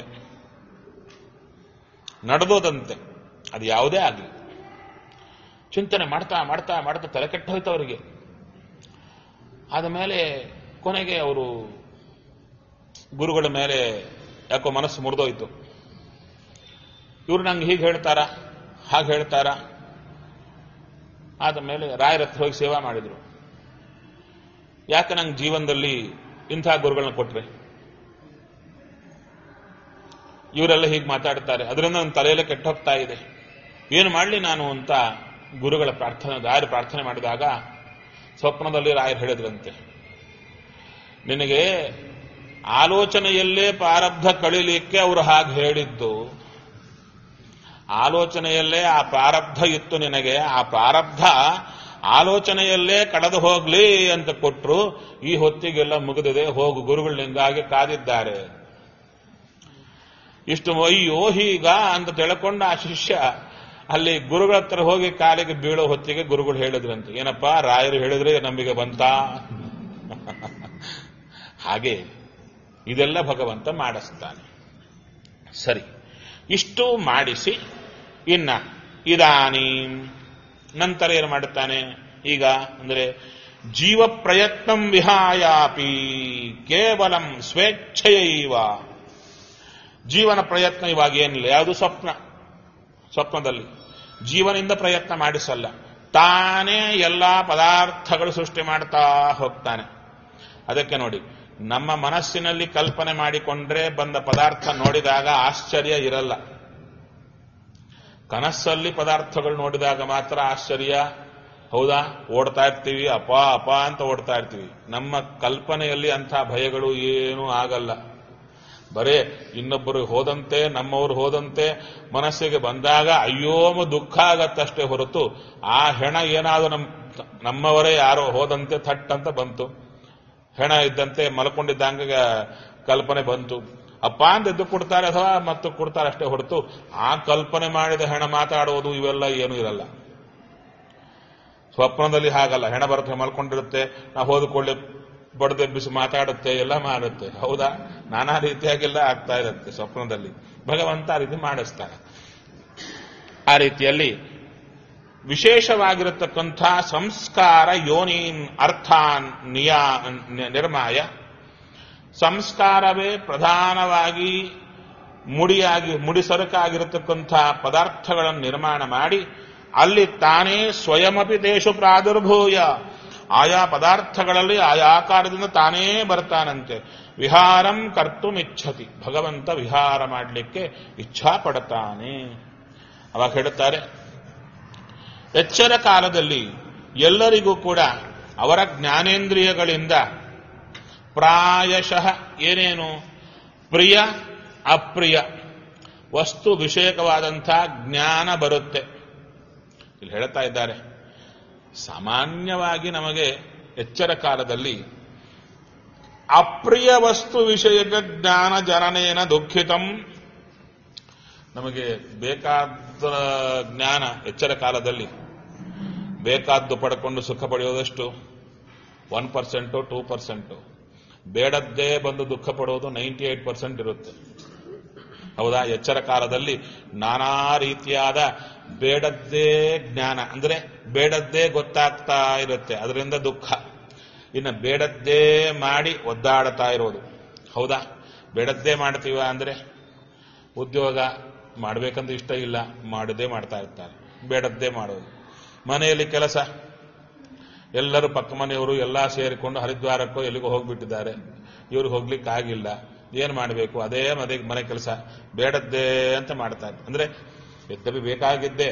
ನಡೆದೋದಂತೆ ಅದು ಯಾವುದೇ ಆಗಲಿ ಚಿಂತನೆ ಮಾಡ್ತಾ ಮಾಡ್ತಾ ಮಾಡ್ತಾ ತಲೆ ಕೆಟ್ಟ ಹೋಯ್ತು ಅವರಿಗೆ ಆದ ಮೇಲೆ ಕೊನೆಗೆ ಅವರು ಗುರುಗಳ ಮೇಲೆ ಯಾಕೋ ಮನಸ್ಸು ಮುರಿದೋಯ್ತು ಇವರು ನಂಗೆ ಹೀಗೆ ಹೇಳ್ತಾರ ಹಾಗೆ ಹೇಳ್ತಾರ ಆದ ಮೇಲೆ ರಾಯರ ಹತ್ರ ಹೋಗಿ ಸೇವಾ ಮಾಡಿದ್ರು ಯಾಕೆ ನಂಗೆ ಜೀವನದಲ್ಲಿ ಇಂಥ ಗುರುಗಳನ್ನ ಕೊಟ್ರೆ ಇವರೆಲ್ಲ ಹೀಗೆ ಮಾತಾಡ್ತಾರೆ ಅದರಿಂದ ನನ್ನ ತಲೆಯಲ್ಲೇ ಕೆಟ್ಟ ಹೋಗ್ತಾ ಇದೆ ಏನು ಮಾಡಲಿ ನಾನು ಅಂತ ಗುರುಗಳ ಪ್ರಾರ್ಥನೆ ರಾಯರು ಪ್ರಾರ್ಥನೆ ಮಾಡಿದಾಗ ಸ್ವಪ್ನದಲ್ಲಿ ರಾಯರು ಹೇಳಿದ್ರಂತೆ ನಿನಗೆ ಆಲೋಚನೆಯಲ್ಲೇ ಪ್ರಾರಬ್ಧ ಕಳಿಲಿಕ್ಕೆ ಅವರು ಹಾಗೆ ಹೇಳಿದ್ದು ಆಲೋಚನೆಯಲ್ಲೇ ಆ ಪ್ರಾರಬ್ಧ ಇತ್ತು ನಿನಗೆ ಆ ಪ್ರಾರಬ್ಧ ಆಲೋಚನೆಯಲ್ಲೇ ಕಳೆದು ಹೋಗ್ಲಿ ಅಂತ ಕೊಟ್ರು ಈ ಹೊತ್ತಿಗೆಲ್ಲ ಮುಗಿದಿದೆ ಹೋಗು ಗುರುಗಳು ನಿಂಗಾಗಿ ಕಾದಿದ್ದಾರೆ ಇಷ್ಟು ಅಯ್ಯೋ ಹೀಗ ಅಂತ ತಿಳ್ಕೊಂಡ ಆ ಶಿಷ್ಯ ಅಲ್ಲಿ ಗುರುಗಳ ಹತ್ರ ಹೋಗಿ ಕಾಲಿಗೆ ಬೀಳೋ ಹೊತ್ತಿಗೆ ಗುರುಗಳು ಹೇಳಿದ್ರಂತೆ ಏನಪ್ಪಾ ರಾಯರು ಹೇಳಿದ್ರೆ ನಂಬಿಕೆ ಬಂತಾ ಹಾಗೆ ಇದೆಲ್ಲ ಭಗವಂತ ಮಾಡಿಸ್ತಾನೆ ಸರಿ ಇಷ್ಟು ಮಾಡಿಸಿ ಇನ್ನ ಇದಾನಿ ನಂತರ ಏನು ಮಾಡುತ್ತಾನೆ ಈಗ ಅಂದ್ರೆ ಜೀವ ಪ್ರಯತ್ನಂ ವಿಹಾಯಾಪಿ ಕೇವಲಂ ಸ್ವೇಚ್ಛೆಯೈವ ಜೀವನ ಪ್ರಯತ್ನ ಇವಾಗ ಏನಿಲ್ಲ ಯಾವುದು ಸ್ವಪ್ನ ಸ್ವಪ್ನದಲ್ಲಿ ಜೀವನಿಂದ ಪ್ರಯತ್ನ ಮಾಡಿಸಲ್ಲ ತಾನೇ ಎಲ್ಲ ಪದಾರ್ಥಗಳು ಸೃಷ್ಟಿ ಮಾಡ್ತಾ ಹೋಗ್ತಾನೆ ಅದಕ್ಕೆ ನೋಡಿ ನಮ್ಮ ಮನಸ್ಸಿನಲ್ಲಿ ಕಲ್ಪನೆ ಮಾಡಿಕೊಂಡ್ರೆ ಬಂದ ಪದಾರ್ಥ ನೋಡಿದಾಗ ಆಶ್ಚರ್ಯ ಇರಲ್ಲ ಕನಸಲ್ಲಿ ಪದಾರ್ಥಗಳು ನೋಡಿದಾಗ ಮಾತ್ರ ಆಶ್ಚರ್ಯ ಹೌದಾ ಓಡ್ತಾ ಇರ್ತೀವಿ ಅಪ ಅಪ ಅಂತ ಓಡ್ತಾ ಇರ್ತೀವಿ ನಮ್ಮ ಕಲ್ಪನೆಯಲ್ಲಿ ಅಂಥ ಭಯಗಳು ಏನೂ ಆಗಲ್ಲ ಬರೇ ಇನ್ನೊಬ್ಬರು ಹೋದಂತೆ ನಮ್ಮವರು ಹೋದಂತೆ ಮನಸ್ಸಿಗೆ ಬಂದಾಗ ಅಯ್ಯೋಮ ದುಃಖ ಆಗತ್ತಷ್ಟೇ ಹೊರತು ಆ ಹೆಣ ಏನಾದರೂ ನಮ್ಮ ನಮ್ಮವರೇ ಯಾರೋ ಹೋದಂತೆ ಥಟ್ ಅಂತ ಬಂತು ಹೆಣ ಇದ್ದಂತೆ ಮಲ್ಕೊಂಡಿದ್ದಂಗೆ ಕಲ್ಪನೆ ಬಂತು ಅಪ್ಪ ಅಂತ ಎದ್ದು ಕೊಡ್ತಾರೆ ಅಥವಾ ಮತ್ತು ಕೊಡ್ತಾರೆ ಅಷ್ಟೇ ಹೊರತು ಆ ಕಲ್ಪನೆ ಮಾಡಿದ ಹೆಣ ಮಾತಾಡೋದು ಇವೆಲ್ಲ ಏನೂ ಇರಲ್ಲ ಸ್ವಪ್ನದಲ್ಲಿ ಹಾಗಲ್ಲ ಹೆಣ ಬರುತ್ತೆ ಮಲ್ಕೊಂಡಿರುತ್ತೆ ನಾವು ಹೋದಕೊಳ್ಳಿ ಬಡದೆಬ್ಬಿಸಿ ಮಾತಾಡುತ್ತೆ ಎಲ್ಲ ಮಾಡುತ್ತೆ ಹೌದಾ ನಾನಾ ರೀತಿಯಾಗೆಲ್ಲ ಆಗ್ತಾ ಇರುತ್ತೆ ಸ್ವಪ್ನದಲ್ಲಿ ಭಗವಂತ ಆ ರೀತಿ ಮಾಡಿಸ್ತಾನೆ ಆ ರೀತಿಯಲ್ಲಿ ವಿಶೇಷವಾಗಿರತಕ್ಕಂಥ ಸಂಸ್ಕಾರ ಯೋನೀನ್ ಅರ್ಥಾನ್ ನಿಯಾ ನಿರ್ಮಾಯ ಸಂಸ್ಕಾರವೇ ಪ್ರಧಾನವಾಗಿ ಮುಡಿಯಾಗಿ ಮುಡಿಸರಕಾಗಿರತಕ್ಕಂಥ ಪದಾರ್ಥಗಳನ್ನು ನಿರ್ಮಾಣ ಮಾಡಿ ಅಲ್ಲಿ ತಾನೇ ಸ್ವಯಮಪಿ ದೇಶು ಪ್ರಾದುರ್ಭೂಯ ಆಯಾ ಪದಾರ್ಥಗಳಲ್ಲಿ ಆಯಾ ಆಕಾರದಿಂದ ತಾನೇ ಬರ್ತಾನಂತೆ ವಿಹಾರಂ ಕರ್ತುಮಿಚ್ಛತಿ ಭಗವಂತ ವಿಹಾರ ಮಾಡಲಿಕ್ಕೆ ಇಚ್ಛಾ ಪಡುತ್ತಾನೆ ಅವಾಗ ಹೇಳುತ್ತಾರೆ ಎಚ್ಚರ ಕಾಲದಲ್ಲಿ ಎಲ್ಲರಿಗೂ ಕೂಡ ಅವರ ಜ್ಞಾನೇಂದ್ರಿಯಗಳಿಂದ ಪ್ರಾಯಶಃ ಏನೇನು ಪ್ರಿಯ ಅಪ್ರಿಯ ವಸ್ತು ವಿಷಯಕವಾದಂಥ ಜ್ಞಾನ ಬರುತ್ತೆ ಇಲ್ಲಿ ಹೇಳ್ತಾ ಇದ್ದಾರೆ ಸಾಮಾನ್ಯವಾಗಿ ನಮಗೆ ಎಚ್ಚರ ಕಾಲದಲ್ಲಿ ಅಪ್ರಿಯ ವಸ್ತು ವಿಷಯಕ ಜ್ಞಾನ ಜನನೇನ ದುಃಖಿತಂ ನಮಗೆ ಬೇಕಾದ ಜ್ಞಾನ ಎಚ್ಚರ ಕಾಲದಲ್ಲಿ ಬೇಕಾದ್ದು ಪಡ್ಕೊಂಡು ಸುಖ ಪಡೆಯೋದಷ್ಟು ಒನ್ ಪರ್ಸೆಂಟು ಟೂ ಪರ್ಸೆಂಟು ಬೇಡದ್ದೇ ಬಂದು ದುಃಖ ಪಡೋದು ನೈಂಟಿ ಏಟ್ ಪರ್ಸೆಂಟ್ ಇರುತ್ತೆ ಹೌದಾ ಎಚ್ಚರ ಕಾಲದಲ್ಲಿ ನಾನಾ ರೀತಿಯಾದ ಬೇಡದ್ದೇ ಜ್ಞಾನ ಅಂದ್ರೆ ಬೇಡದ್ದೇ ಗೊತ್ತಾಗ್ತಾ ಇರುತ್ತೆ ಅದರಿಂದ ದುಃಖ ಇನ್ನು ಬೇಡದ್ದೇ ಮಾಡಿ ಒದ್ದಾಡ್ತಾ ಇರೋದು ಹೌದಾ ಬೇಡದ್ದೇ ಮಾಡ್ತೀವ ಅಂದ್ರೆ ಉದ್ಯೋಗ ಮಾಡಬೇಕಂತ ಇಷ್ಟ ಇಲ್ಲ ಮಾಡದೇ ಮಾಡ್ತಾ ಇರ್ತಾರೆ ಬೇಡದ್ದೇ ಮಾಡೋದು ಮನೆಯಲ್ಲಿ ಕೆಲಸ ಎಲ್ಲರೂ ಪಕ್ಕ ಮನೆಯವರು ಎಲ್ಲ ಸೇರಿಕೊಂಡು ಹರಿದ್ವಾರಕ್ಕೋ ಎಲ್ಲಿಗೋ ಹೋಗ್ಬಿಟ್ಟಿದ್ದಾರೆ ಇವರು ಹೋಗ್ಲಿಕ್ಕೆ ಆಗಿಲ್ಲ ಏನ್ ಮಾಡಬೇಕು ಅದೇ ಮನೆ ಮನೆ ಕೆಲಸ ಬೇಡದ್ದೇ ಅಂತ ಮಾಡ್ತಾರೆ ಅಂದ್ರೆ ಯದ್ಯಪಿ ಬೇಕಾಗಿದ್ದೇ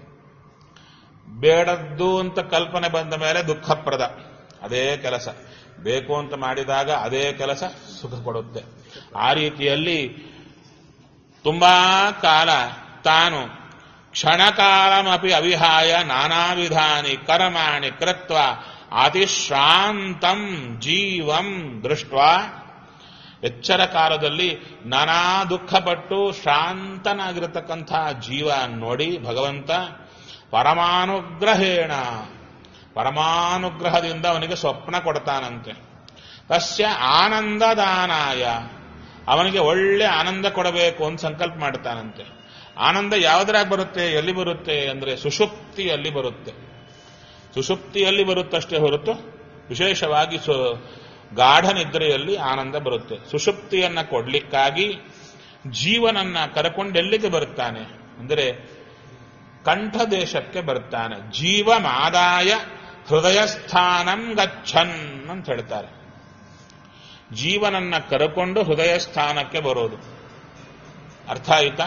ಬೇಡದ್ದು ಅಂತ ಕಲ್ಪನೆ ಬಂದ ಮೇಲೆ ದುಃಖಪ್ರದ ಅದೇ ಕೆಲಸ ಬೇಕು ಅಂತ ಮಾಡಿದಾಗ ಅದೇ ಕೆಲಸ ಸುಖ ಕೊಡುತ್ತೆ ಆ ರೀತಿಯಲ್ಲಿ ತುಂಬಾ ಕಾಲ ತಾನು ಕ್ಷಣಕಾಲಮಪಿ ಅವಿಹಾಯ ನಾನಾ ವಿಧಾನಿ ಕರ್ಮಾಣಿ ಕೃತ್ವ ಅತಿಶ್ರಾಂತಂ ಜೀವಂ ದೃಷ್ಟ ಎಚ್ಚರ ಕಾಲದಲ್ಲಿ ನಾನಾ ದುಃಖಪಟ್ಟು ಶಾಂತನಾಗಿರತಕ್ಕಂಥ ಜೀವ ನೋಡಿ ಭಗವಂತ ಪರಮಾನುಗ್ರಹೇಣ ಪರಮಾನುಗ್ರಹದಿಂದ ಅವನಿಗೆ ಸ್ವಪ್ನ ಕೊಡ್ತಾನಂತೆ ತಸ್ಯ ಆನಂದದಾನಾಯ ಅವನಿಗೆ ಒಳ್ಳೆ ಆನಂದ ಕೊಡಬೇಕು ಅಂತ ಸಂಕಲ್ಪ ಮಾಡ್ತಾನಂತೆ ಆನಂದ ಯಾವುದ್ರಾಗ ಬರುತ್ತೆ ಎಲ್ಲಿ ಬರುತ್ತೆ ಅಂದ್ರೆ ಸುಷುಪ್ತಿಯಲ್ಲಿ ಬರುತ್ತೆ ಸುಷುಪ್ತಿಯಲ್ಲಿ ಬರುತ್ತಷ್ಟೇ ಹೊರತು ವಿಶೇಷವಾಗಿ ಸು ಗಾಢ ನಿದ್ರೆಯಲ್ಲಿ ಆನಂದ ಬರುತ್ತೆ ಸುಷುಪ್ತಿಯನ್ನ ಕೊಡ್ಲಿಕ್ಕಾಗಿ ಜೀವನನ್ನ ಕರಕೊಂಡು ಎಲ್ಲಿಗೆ ಬರ್ತಾನೆ ಅಂದರೆ ಕಂಠ ದೇಶಕ್ಕೆ ಬರ್ತಾನೆ ಜೀವಮಾದಾಯ ಹೃದಯ ಸ್ಥಾನಂ ಗಚ್ಚನ್ ಅಂತ ಹೇಳ್ತಾರೆ ಜೀವನನ್ನ ಕರಕೊಂಡು ಹೃದಯ ಸ್ಥಾನಕ್ಕೆ ಬರೋದು ಅರ್ಥ ಆಯ್ತಾ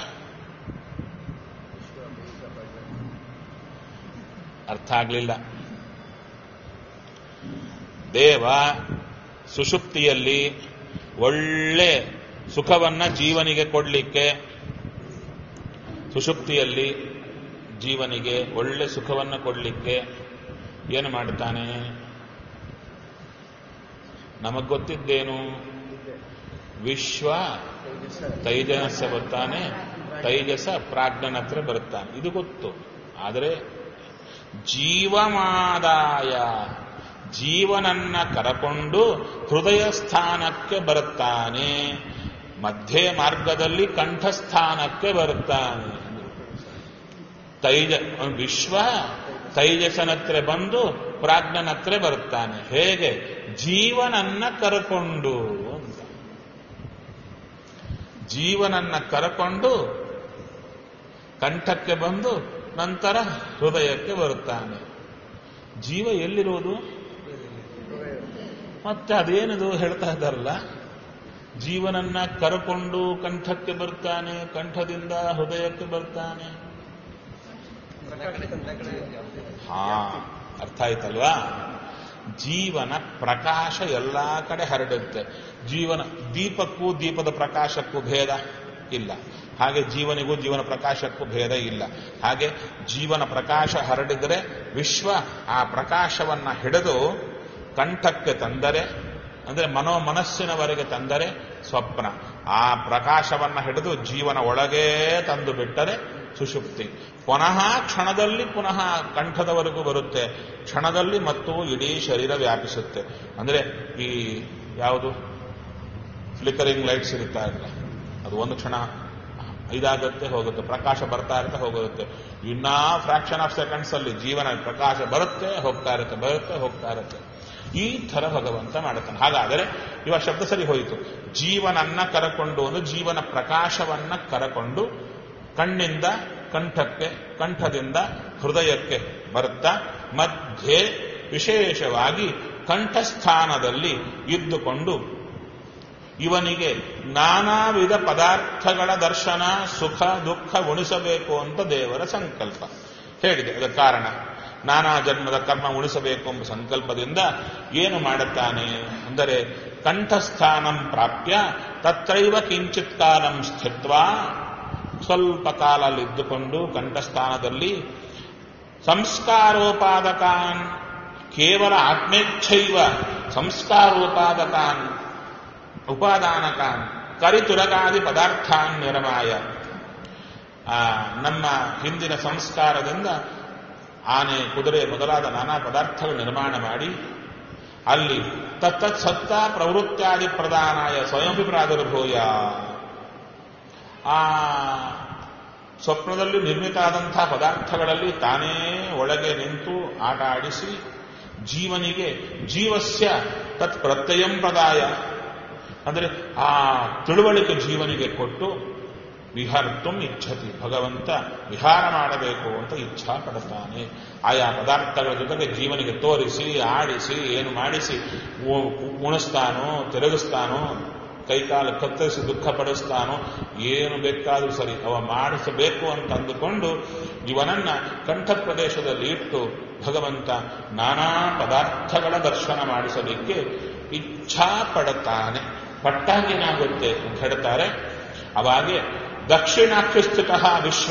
ಅರ್ಥ ಆಗಲಿಲ್ಲ ದೇವ ಸುಷುಪ್ತಿಯಲ್ಲಿ ಒಳ್ಳೆ ಸುಖವನ್ನ ಜೀವನಿಗೆ ಕೊಡಲಿಕ್ಕೆ ಸುಷುಪ್ತಿಯಲ್ಲಿ ಜೀವನಿಗೆ ಒಳ್ಳೆ ಸುಖವನ್ನು ಕೊಡಲಿಕ್ಕೆ ಏನು ಮಾಡ್ತಾನೆ ನಮಗ್ ಗೊತ್ತಿದ್ದೇನು ವಿಶ್ವ ತೈಜಸ ಬರ್ತಾನೆ ತೈಜಸ ಪ್ರಾಜ್ಞನ ಹತ್ರ ಬರುತ್ತಾನೆ ಇದು ಗೊತ್ತು ಆದರೆ ಜೀವಮಾದಾಯ ಜೀವನನ್ನ ಕರಕೊಂಡು ಹೃದಯ ಸ್ಥಾನಕ್ಕೆ ಬರುತ್ತಾನೆ ಮಧ್ಯೆ ಮಾರ್ಗದಲ್ಲಿ ಕಂಠಸ್ಥಾನಕ್ಕೆ ಬರುತ್ತಾನೆ ತೈಜ ವಿಶ್ವ ತೈಜಸನತ್ರ ಬಂದು ಪ್ರಾಜ್ಞನತ್ರ ಬರುತ್ತಾನೆ ಹೇಗೆ ಜೀವನನ್ನ ಕರಕೊಂಡು ಅಂತ ಜೀವನನ್ನ ಕರಕೊಂಡು ಕಂಠಕ್ಕೆ ಬಂದು ನಂತರ ಹೃದಯಕ್ಕೆ ಬರುತ್ತಾನೆ ಜೀವ ಎಲ್ಲಿರೋದು ಮತ್ತೆ ಅದೇನದು ಹೇಳ್ತಾ ಇದ್ದಾರಲ್ಲ ಜೀವನನ್ನ ಕರಕೊಂಡು ಕಂಠಕ್ಕೆ ಬರ್ತಾನೆ ಕಂಠದಿಂದ ಹೃದಯಕ್ಕೆ ಬರ್ತಾನೆ ಹಾ ಅರ್ಥ ಆಯ್ತಲ್ವಾ ಜೀವನ ಪ್ರಕಾಶ ಎಲ್ಲಾ ಕಡೆ ಹರಡುತ್ತೆ ಜೀವನ ದೀಪಕ್ಕೂ ದೀಪದ ಪ್ರಕಾಶಕ್ಕೂ ಭೇದ ಇಲ್ಲ ಹಾಗೆ ಜೀವನಿಗೂ ಜೀವನ ಪ್ರಕಾಶಕ್ಕೂ ಭೇದ ಇಲ್ಲ ಹಾಗೆ ಜೀವನ ಪ್ರಕಾಶ ಹರಡಿದರೆ ವಿಶ್ವ ಆ ಪ್ರಕಾಶವನ್ನ ಹಿಡಿದು ಕಂಠಕ್ಕೆ ತಂದರೆ ಅಂದ್ರೆ ಮನೋ ಮನಸ್ಸಿನವರೆಗೆ ತಂದರೆ ಸ್ವಪ್ನ ಆ ಪ್ರಕಾಶವನ್ನ ಹಿಡಿದು ಜೀವನ ಒಳಗೇ ತಂದು ಬಿಟ್ಟರೆ ಸುಷುಪ್ತಿ ಪುನಃ ಕ್ಷಣದಲ್ಲಿ ಪುನಃ ಕಂಠದವರೆಗೂ ಬರುತ್ತೆ ಕ್ಷಣದಲ್ಲಿ ಮತ್ತು ಇಡೀ ಶರೀರ ವ್ಯಾಪಿಸುತ್ತೆ ಅಂದ್ರೆ ಈ ಯಾವುದು ಫ್ಲಿಕರಿಂಗ್ ಲೈಟ್ಸ್ ಇರುತ್ತಾ ಇಲ್ಲ ಅದು ಒಂದು ಕ್ಷಣ ಇದಾಗುತ್ತೆ ಹೋಗುತ್ತೆ ಪ್ರಕಾಶ ಬರ್ತಾ ಇರುತ್ತೆ ಹೋಗುತ್ತೆ ಇನ್ನ ಫ್ರಾಕ್ಷನ್ ಆಫ್ ಸೆಕೆಂಡ್ಸ್ ಅಲ್ಲಿ ಜೀವನ ಪ್ರಕಾಶ ಬರುತ್ತೆ ಹೋಗ್ತಾ ಇರುತ್ತೆ ಬರುತ್ತೆ ಹೋಗ್ತಾ ಇರುತ್ತೆ ಈ ಥರ ಭಗವಂತ ಮಾಡುತ್ತಾನೆ ಹಾಗಾದರೆ ಇವ ಶಬ್ದ ಸರಿ ಹೋಯಿತು ಜೀವನನ್ನ ಕರಕೊಂಡು ಒಂದು ಜೀವನ ಪ್ರಕಾಶವನ್ನ ಕರಕೊಂಡು ಕಣ್ಣಿಂದ ಕಂಠಕ್ಕೆ ಕಂಠದಿಂದ ಹೃದಯಕ್ಕೆ ಬರುತ್ತಾ ಮಧ್ಯೆ ವಿಶೇಷವಾಗಿ ಕಂಠಸ್ಥಾನದಲ್ಲಿ ಇದ್ದುಕೊಂಡು ಇವನಿಗೆ ನಾನಾ ವಿಧ ಪದಾರ್ಥಗಳ ದರ್ಶನ ಸುಖ ದುಃಖ ಉಣಿಸಬೇಕು ಅಂತ ದೇವರ ಸಂಕಲ್ಪ ಹೇಳಿದೆ ಅದರ ಕಾರಣ ನಾನಾ ಜನ್ಮದ ಕರ್ಮ ಉಣಿಸಬೇಕು ಎಂಬ ಸಂಕಲ್ಪದಿಂದ ಏನು ಮಾಡುತ್ತಾನೆ ಅಂದರೆ ಕಂಠಸ್ಥಾನಂ ಪ್ರಾಪ್ಯ ತತ್ರೈವ ಕಿಂಚಿತ್ ಕಾಲಂ ಸ್ಥಿತ್ವಾ ಸ್ವಲ್ಪ ಕಾಲ ಅಲ್ಲಿದ್ದುಕೊಂಡು ಕಂಠಸ್ಥಾನದಲ್ಲಿ ಸಂಸ್ಕಾರೋಪಾದಕಾನ್ ಕೇವಲ ಆತ್ಮೇಚ್ಛೈವ ಸಂಸ್ಕಾರೋಪಾದಕಾನ್ ಉಪಾದಾನಕಾನ್ ಕರಿತುರಗಾದಿ ಪದಾರ್ಥಾನ್ ನಿರ್ಮಾಯ ಆ, ನಮ್ಮ ಹಿಂದಿನ ಸಂಸ್ಕಾರದಿಂದ ಆನೆ ಕುದುರೆ ಮೊದಲಾದ ನಾನಾ ಪದಾರ್ಥಗಳು ನಿರ್ಮಾಣ ಮಾಡಿ ಅಲ್ಲಿ ತತ್ತತ್ ಸತ್ತ ಪ್ರವೃತ್ಯಾದಿ ಪ್ರಧಾನಾಯ ಸ್ವಯಂಪಿ ಪ್ರಾದುರ್ಭೂಯ ಆ ಸ್ವಪ್ನದಲ್ಲಿ ನಿರ್ಮಿತ ಆದಂತಹ ಪದಾರ್ಥಗಳಲ್ಲಿ ತಾನೇ ಒಳಗೆ ನಿಂತು ಆಟ ಆಡಿಸಿ ಜೀವನಿಗೆ ಜೀವಸ್ಯ ತತ್ ಪ್ರತ್ಯಯಂ ಪ್ರದಾಯ ಅಂದರೆ ಆ ತಿಳುವಳಿಕೆ ಜೀವನಿಗೆ ಕೊಟ್ಟು ವಿಹರ್ತುಂ ಇಚ್ಛತಿ ಭಗವಂತ ವಿಹಾರ ಮಾಡಬೇಕು ಅಂತ ಇಚ್ಛಾ ಪಡುತ್ತಾನೆ ಆಯಾ ಪದಾರ್ಥಗಳ ಜೊತೆಗೆ ಜೀವನಿಗೆ ತೋರಿಸಿ ಆಡಿಸಿ ಏನು ಮಾಡಿಸಿ ಉ- ಉಣಿಸ್ತಾನೋ ತಿರುಗಿಸ್ತಾನೋ ಕೈಕಾಲು ಕತ್ತರಿಸಿ ದುಃಖ ಪಡಿಸ್ತಾನೋ ಏನು ಬೇಕಾದರೂ ಸರಿ ಅವ ಮಾಡಿಸಬೇಕು ಅಂತ ಅಂದುಕೊಂಡು ಇವನನ್ನ ಕಂಠ ಪ್ರದೇಶದಲ್ಲಿ ಇಟ್ಟು ಭಗವಂತ ನಾನಾ ಪದಾರ್ಥಗಳ ದರ್ಶನ ಮಾಡಿಸಲಿಕ್ಕೆ ಇಚ್ಛಾ ಪಡುತ್ತಾನೆ ಪಟ್ಟಾಗೇನಾಗುತ್ತೆ ಅಂತ ಹೇಳ್ತಾರೆ ಅವಾಗೆ ದಕ್ಷಿಣಾಕ್ಷಿ ಸ್ಥಿತ ವಿಶ್ವ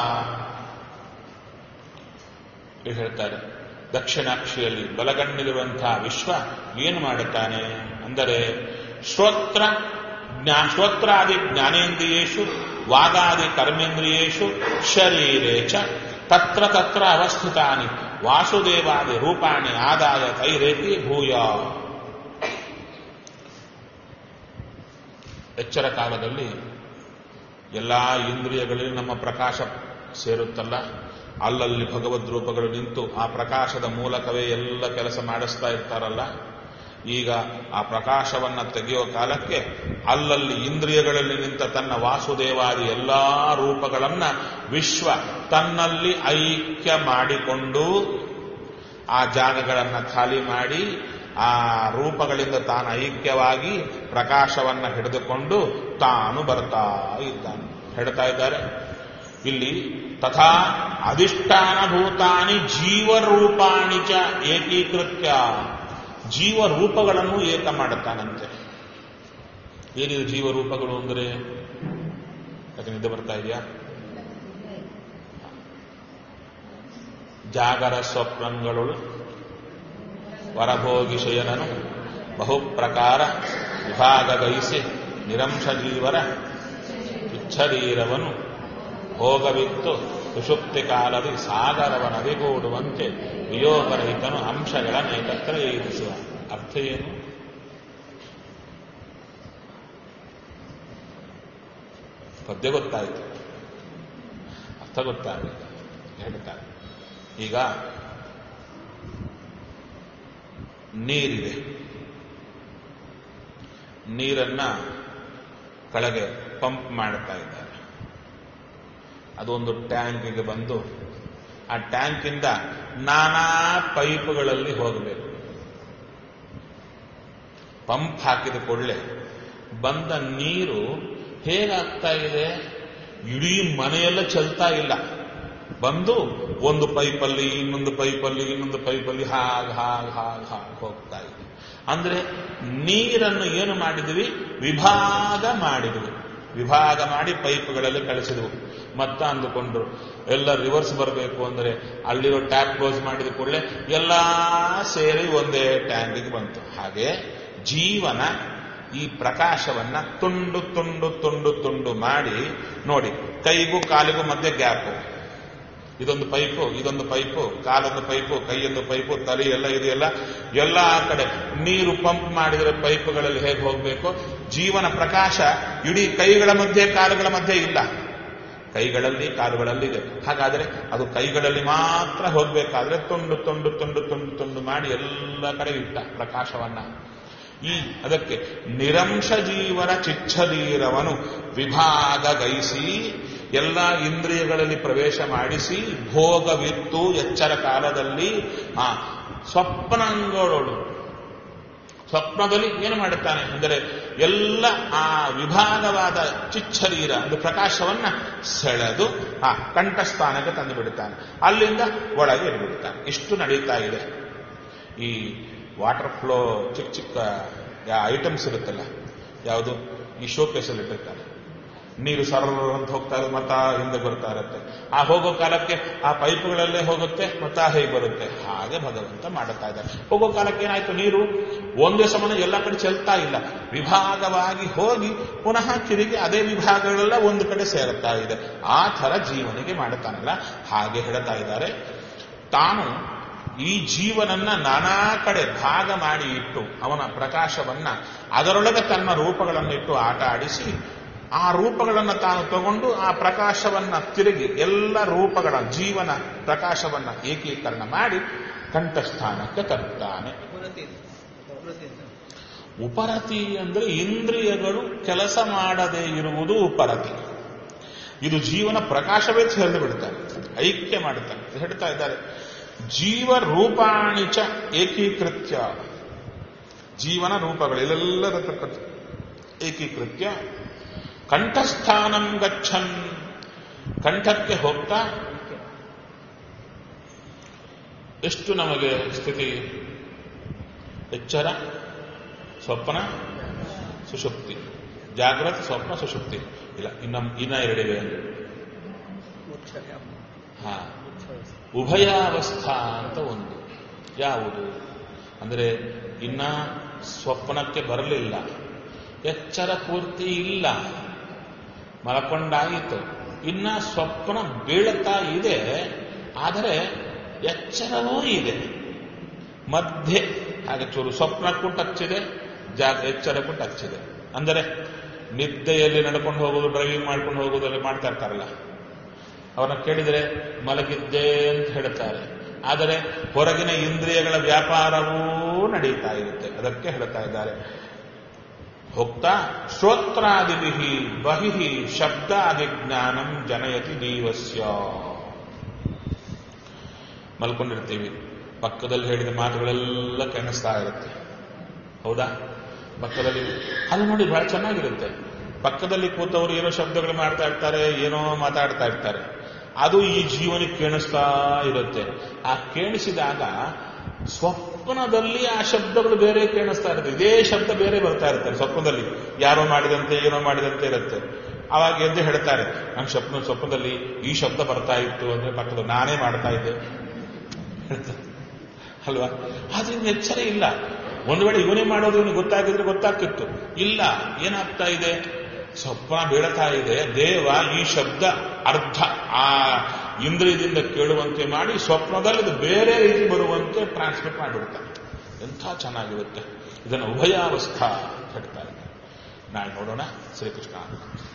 ಇದು ಹೇಳ್ತಾರೆ ದಕ್ಷಿಣಾಕ್ಷಿಯಲ್ಲಿ ಬಲಗಣ್ಣಿರುವಂತಹ ವಿಶ್ವ ಏನು ಮಾಡುತ್ತಾನೆ ಅಂದರೆ ಶ್ರೋತ್ರ ಜ್ಞಾ ಶ್ರೋತ್ರಾದಿ ಜ್ಞಾನೇಂದ್ರಿಯೇಶು ವಾಗಾದಿ ಕರ್ಮೇಂದ್ರಿಯೇಶು ಶರೀರೇ ಚ ತತ್ರ ತತ್ರ ಅವಸ್ಥಿತಾನಿ ವಾಸುದೇವಾದಿ ರೂಪಾಣಿ ಆದಾಯ ತೈರೇತಿ ಭೂಯ ಎಚ್ಚರ ಕಾಲದಲ್ಲಿ ಎಲ್ಲ ಇಂದ್ರಿಯಗಳಲ್ಲಿ ನಮ್ಮ ಪ್ರಕಾಶ ಸೇರುತ್ತಲ್ಲ ಅಲ್ಲಲ್ಲಿ ಭಗವದ್ ರೂಪಗಳು ನಿಂತು ಆ ಪ್ರಕಾಶದ ಮೂಲಕವೇ ಎಲ್ಲ ಕೆಲಸ ಮಾಡಿಸ್ತಾ ಇರ್ತಾರಲ್ಲ ಈಗ ಆ ಪ್ರಕಾಶವನ್ನ ತೆಗೆಯೋ ಕಾಲಕ್ಕೆ ಅಲ್ಲಲ್ಲಿ ಇಂದ್ರಿಯಗಳಲ್ಲಿ ನಿಂತ ತನ್ನ ವಾಸುದೇವಾದಿ ಎಲ್ಲಾ ರೂಪಗಳನ್ನ ವಿಶ್ವ ತನ್ನಲ್ಲಿ ಐಕ್ಯ ಮಾಡಿಕೊಂಡು ಆ ಜಾಗಗಳನ್ನ ಖಾಲಿ ಮಾಡಿ ಆ ರೂಪಗಳಿಂದ ತಾನು ಐಕ್ಯವಾಗಿ ಪ್ರಕಾಶವನ್ನ ಹಿಡಿದುಕೊಂಡು ತಾನು ಬರ್ತಾ ಇದ್ದಾನೆ ಹೇಳ್ತಾ ಇದ್ದಾರೆ ಇಲ್ಲಿ ತಥಾ ಅಧಿಷ್ಠಾನಭೂತಾನಿ ಜೀವರೂಪಾಣಿ ಚ ಏಕೀಕೃತ್ಯ ಜೀವರೂಪಗಳನ್ನು ಏಕ ಮಾಡುತ್ತಾನಂತೆ ಏನಿದು ಜೀವರೂಪಗಳು ಅಂದರೆ ಯಾಕೆ ನಿದ್ದೆ ಬರ್ತಾ ಇದೆಯಾ ಜಾಗರ ಸ್ವಪ್ನಗಳು ವರಭೋಗಿ ಶಯನನು ಬಹುಪ್ರಕಾರ ವಿಭಾಗಗೈಸಿ ನಿರಂಶ ಜೀವರ ಇಚ್ಛರೀರವನು ಭೋಗವಿತ್ತು ಸುಷುಪ್ತಿ ಕಾಲದಿ ಸಾಗರವ ನದಿಗೂಡುವಂತೆ ವಿಯೋಗರಹಿತನು ಅಂಶಗಳ ನೇಕತ್ರ ಏರಿಸುವ ಅರ್ಥ ಏನು ಪದ್ಯ ಗೊತ್ತಾಯಿತು ಅರ್ಥ ಗೊತ್ತಾಗಲಿಲ್ಲ ಹೇಳ್ತಾರೆ ಈಗ ನೀರಿದೆ ನೀರನ್ನ ಕೆಳಗೆ ಪಂಪ್ ಮಾಡ್ತಾ ಇದ್ದಾರೆ ಅದೊಂದು ಟ್ಯಾಂಕಿಗೆ ಬಂದು ಆ ಟ್ಯಾಂಕಿಂದ ನಾನಾ ಪೈಪ್ಗಳಲ್ಲಿ ಹೋಗಬೇಕು ಪಂಪ್ ಹಾಕಿದ ಕೂಡಲೇ ಬಂದ ನೀರು ಹೇಗಾಗ್ತಾ ಇದೆ ಇಡೀ ಮನೆಯೆಲ್ಲ ಚೆಲ್ತಾ ಇಲ್ಲ ಬಂದು ಒಂದು ಪೈಪಲ್ಲಿ ಇನ್ನೊಂದು ಪೈಪಲ್ಲಿ ಇನ್ನೊಂದು ಪೈಪಲ್ಲಿ ಹಾಗ ಹಾಗ ಹಾಗ ಹಾಗ ಹೋಗ್ತಾ ಇದೆ ಅಂದ್ರೆ ನೀರನ್ನು ಏನು ಮಾಡಿದ್ವಿ ವಿಭಾಗ ಮಾಡಿದ್ವಿ ವಿಭಾಗ ಮಾಡಿ ಪೈಪ್ಗಳಲ್ಲಿ ಕಳಿಸಿದ್ವು ಮತ್ತ ಅಂದುಕೊಂಡ್ರು ಎಲ್ಲ ರಿವರ್ಸ್ ಬರಬೇಕು ಅಂದ್ರೆ ಅಲ್ಲಿರೋ ಟ್ಯಾಪ್ ಕ್ಲೋಸ್ ಮಾಡಿದ ಕೂಡಲೇ ಎಲ್ಲ ಸೇರಿ ಒಂದೇ ಟ್ಯಾಂಕಿಗೆ ಬಂತು ಹಾಗೆ ಜೀವನ ಈ ಪ್ರಕಾಶವನ್ನ ತುಂಡು ತುಂಡು ತುಂಡು ತುಂಡು ಮಾಡಿ ನೋಡಿ ಕೈಗೂ ಕಾಲಿಗೂ ಮಧ್ಯೆ ಗ್ಯಾಪು ಇದೊಂದು ಪೈಪು ಇದೊಂದು ಪೈಪು ಕಾಲೊಂದು ಪೈಪು ಕೈಯೊಂದು ಪೈಪು ತಲೆ ಎಲ್ಲ ಇದೆಯಲ್ಲ ಎಲ್ಲ ಕಡೆ ನೀರು ಪಂಪ್ ಮಾಡಿದರೆ ಪೈಪುಗಳಲ್ಲಿ ಹೇಗೆ ಹೋಗಬೇಕು ಜೀವನ ಪ್ರಕಾಶ ಇಡೀ ಕೈಗಳ ಮಧ್ಯೆ ಕಾಲುಗಳ ಮಧ್ಯೆ ಇಲ್ಲ ಕೈಗಳಲ್ಲಿ ಕಾಲುಗಳಲ್ಲಿ ಇದೆ ಹಾಗಾದರೆ ಅದು ಕೈಗಳಲ್ಲಿ ಮಾತ್ರ ಹೋಗಬೇಕಾದ್ರೆ ತುಂಡು ತುಂಡು ತುಂಡು ತುಂಡು ತುಂಡು ಮಾಡಿ ಎಲ್ಲ ಕಡೆ ಇಟ್ಟ ಪ್ರಕಾಶವನ್ನ ಈ ಅದಕ್ಕೆ ನಿರಂಶ ಜೀವನ ಚಿಚ್ಛದೀರವನು ವಿಭಾಗಗೈಸಿ ಎಲ್ಲ ಇಂದ್ರಿಯಗಳಲ್ಲಿ ಪ್ರವೇಶ ಮಾಡಿಸಿ ಭೋಗವಿತ್ತು ಎಚ್ಚರ ಕಾಲದಲ್ಲಿ ಆ ಸ್ವಪ್ನಂಗಳೋಡು ಸ್ವಪ್ನದಲ್ಲಿ ಏನು ಮಾಡುತ್ತಾನೆ ಅಂದರೆ ಎಲ್ಲ ಆ ವಿಭಾಗವಾದ ಚಿಚ್ಚರೀರ ಒಂದು ಪ್ರಕಾಶವನ್ನ ಸೆಳೆದು ಆ ಕಂಠಸ್ಥಾನಕ್ಕೆ ತಂದು ಬಿಡುತ್ತಾನೆ ಅಲ್ಲಿಂದ ಒಳಗೆ ಇಟ್ಬಿಡುತ್ತಾನೆ ಇಷ್ಟು ನಡೀತಾ ಇದೆ ಈ ವಾಟರ್ ಫ್ಲೋ ಚಿಕ್ಕ ಚಿಕ್ಕ ಐಟಮ್ಸ್ ಇರುತ್ತಲ್ಲ ಯಾವುದು ಈ ಶೋಕೇಸಲ್ಲಿ ಇಟ್ಟಿರ್ತಾರೆ ನೀರು ಸರ್ ಅಂತ ಹೋಗ್ತಾ ಇರುತ್ತೆ ಮತ್ತ ಹಿಂದೆ ಬರ್ತಾ ಇರುತ್ತೆ ಆ ಹೋಗೋ ಕಾಲಕ್ಕೆ ಆ ಪೈಪ್ಗಳಲ್ಲೇ ಹೋಗುತ್ತೆ ಮತ್ತ ಹೇಗೆ ಬರುತ್ತೆ ಹಾಗೆ ಭಗವಂತ ಮಾಡುತ್ತಾ ಇದ್ದಾರೆ ಹೋಗೋ ಕಾಲಕ್ಕೆ ಏನಾಯ್ತು ನೀರು ಒಂದೇ ಸಮನ ಎಲ್ಲ ಕಡೆ ಚೆಲ್ತಾ ಇಲ್ಲ ವಿಭಾಗವಾಗಿ ಹೋಗಿ ಪುನಃ ತಿರುಗಿ ಅದೇ ವಿಭಾಗಗಳೆಲ್ಲ ಒಂದು ಕಡೆ ಸೇರುತ್ತಾ ಇದೆ ಆ ಥರ ಜೀವನಿಗೆ ಮಾಡುತ್ತಾನಲ್ಲ ಹಾಗೆ ಹೇಳ್ತಾ ಇದ್ದಾರೆ ತಾನು ಈ ಜೀವನನ್ನ ನಾನಾ ಕಡೆ ಭಾಗ ಮಾಡಿ ಇಟ್ಟು ಅವನ ಪ್ರಕಾಶವನ್ನ ಅದರೊಳಗೆ ತನ್ನ ರೂಪಗಳನ್ನು ಇಟ್ಟು ಆಟ ಆಡಿಸಿ ಆ ರೂಪಗಳನ್ನು ತಾನು ತಗೊಂಡು ಆ ಪ್ರಕಾಶವನ್ನ ತಿರುಗಿ ಎಲ್ಲ ರೂಪಗಳ ಜೀವನ ಪ್ರಕಾಶವನ್ನ ಏಕೀಕರಣ ಮಾಡಿ ಕಂಠಸ್ಥಾನಕ್ಕೆ ತರುತ್ತಾನೆ ಉಪರತಿ ಉಪರತಿ ಅಂತ ಉಪರತಿ ಅಂದ್ರೆ ಇಂದ್ರಿಯಗಳು ಕೆಲಸ ಮಾಡದೇ ಇರುವುದು ಉಪರತಿ ಇದು ಜೀವನ ಪ್ರಕಾಶವೇ ಸೇರಿದು ಬಿಡ್ತಾರೆ ಐಕ್ಯ ಮಾಡುತ್ತಾರೆ ಇದು ಹೇಳ್ತಾ ಇದ್ದಾರೆ ಜೀವ ರೂಪಾಣಿಚ ಏಕೀಕೃತ್ಯ ಜೀವನ ರೂಪಗಳು ಇಲ್ಲೆಲ್ಲರತಕ್ಕಂಥ ಏಕೀಕೃತ್ಯ ಕಂಠಸ್ಥಾನಂ ಗಚ್ಚನ್ ಕಂಠಕ್ಕೆ ಹೋಗ್ತಾ ಎಷ್ಟು ನಮಗೆ ಸ್ಥಿತಿ ಎಚ್ಚರ ಸ್ವಪ್ನ ಸುಷುಪ್ತಿ ಜಾಗ್ರತ ಸ್ವಪ್ನ ಸುಷುಪ್ತಿ ಇಲ್ಲ ಇನ್ನ ಇನ್ನ ಎರಡಿವೆ ಅಂದ್ರೆ ಹಾ ಉಭಯಾವಸ್ಥಾ ಅಂತ ಒಂದು ಯಾವುದು ಅಂದರೆ ಇನ್ನ ಸ್ವಪ್ನಕ್ಕೆ ಬರಲಿಲ್ಲ ಎಚ್ಚರ ಪೂರ್ತಿ ಇಲ್ಲ ಮಲಕೊಂಡಾಯಿತು ಇನ್ನ ಸ್ವಪ್ನ ಬೀಳುತ್ತಾ ಇದೆ ಆದರೆ ಎಚ್ಚರವೂ ಇದೆ ಮಧ್ಯೆ ಹಾಗೆ ಚೂರು ಸ್ವಪ್ನಕ್ಕೂ ಟಚ್ ಇದೆ ಜಾಗ ಎಚ್ಚರಕ್ಕೂ ಟಚ್ ಇದೆ ಅಂದರೆ ನಿದ್ದೆಯಲ್ಲಿ ನಡ್ಕೊಂಡು ಹೋಗೋದು ಡ್ರೈವಿಂಗ್ ಮಾಡ್ಕೊಂಡು ಹೋಗೋದಲ್ಲಿ ಮಾಡ್ತಾ ಇರ್ತಾರಲ್ಲ ಅವರನ್ನ ಕೇಳಿದರೆ ಮಲಗಿದ್ದೆ ಅಂತ ಹೇಳ್ತಾರೆ ಆದರೆ ಹೊರಗಿನ ಇಂದ್ರಿಯಗಳ ವ್ಯಾಪಾರವೂ ನಡೀತಾ ಇರುತ್ತೆ ಅದಕ್ಕೆ ಹೇಳ್ತಾ ಇದ್ದಾರೆ ಹೋಗ್ತಾ ಶ್ರೋತ್ರಾದಿಭಿ ಬಹಿ ಶಬ್ದಾದಿ ಜ್ಞಾನಂ ಜನಯತಿ ಜೀವಸ್ಯ ಮಲ್ಕೊಂಡಿರ್ತೀವಿ ಪಕ್ಕದಲ್ಲಿ ಹೇಳಿದ ಮಾತುಗಳೆಲ್ಲ ಕೆಣಿಸ್ತಾ ಇರುತ್ತೆ ಹೌದಾ ಪಕ್ಕದಲ್ಲಿ ಅದು ನೋಡಿ ಬಹಳ ಚೆನ್ನಾಗಿರುತ್ತೆ ಪಕ್ಕದಲ್ಲಿ ಕೂತವರು ಏನೋ ಶಬ್ದಗಳು ಮಾಡ್ತಾ ಇರ್ತಾರೆ ಏನೋ ಮಾತಾಡ್ತಾ ಇರ್ತಾರೆ ಅದು ಈ ಜೀವನಕ್ಕೆ ಕೇಳಿಸ್ತಾ ಇರುತ್ತೆ ಆ ಕೇಳಿಸಿದಾಗ ಸ್ವಪ್ನದಲ್ಲಿ ಆ ಶಬ್ದಗಳು ಬೇರೆ ಕೇಳಿಸ್ತಾ ಇರುತ್ತೆ ಇದೇ ಶಬ್ದ ಬೇರೆ ಬರ್ತಾ ಇರ್ತಾರೆ ಸ್ವಪ್ನದಲ್ಲಿ ಯಾರೋ ಮಾಡಿದಂತೆ ಏನೋ ಮಾಡಿದಂತೆ ಇರುತ್ತೆ ಅವಾಗ ಎದ್ದು ಹೇಳ್ತಾರೆ ನನ್ನ ಸ್ವಪ್ನ ಸ್ವಪ್ನದಲ್ಲಿ ಈ ಶಬ್ದ ಬರ್ತಾ ಇತ್ತು ಅಂದ್ರೆ ಪಕ್ಕದ ನಾನೇ ಮಾಡ್ತಾ ಇದ್ದೆ ಹೇಳ್ತಾರೆ ಅಲ್ವಾ ಆದ್ರಿಂದ ಎಚ್ಚರ ಇಲ್ಲ ಒಂದು ವೇಳೆ ಇವನೇ ಮಾಡೋದು ಇವನಿಗೆ ಗೊತ್ತಾಗಿದ್ರೆ ಗೊತ್ತಾಗ್ತಿತ್ತು ಇಲ್ಲ ಏನಾಗ್ತಾ ಇದೆ ಸ್ವಪ್ನ ಬೀಳ್ತಾ ಇದೆ ದೇವ ಈ ಶಬ್ದ ಅರ್ಧ ಆ ಇಂದ್ರಿಯದಿಂದ ಕೇಳುವಂತೆ ಮಾಡಿ ಸ್ವಪ್ನದಲ್ಲಿ ಅದು ಬೇರೆ ರೀತಿ ಬರುವಂತೆ ಟ್ರಾನ್ಸ್ಮಿಟ್ ಮಾಡಿಬಿಡ್ತಾನೆ ಎಂಥ ಚೆನ್ನಾಗಿರುತ್ತೆ ಇದನ್ನು ಉಭಯಾವಸ್ಥಾ ಅಂತ ಹೇಳ್ತಾರೆ ನಾಳೆ ನೋಡೋಣ ಶ್ರೀಕೃಷ್ಣ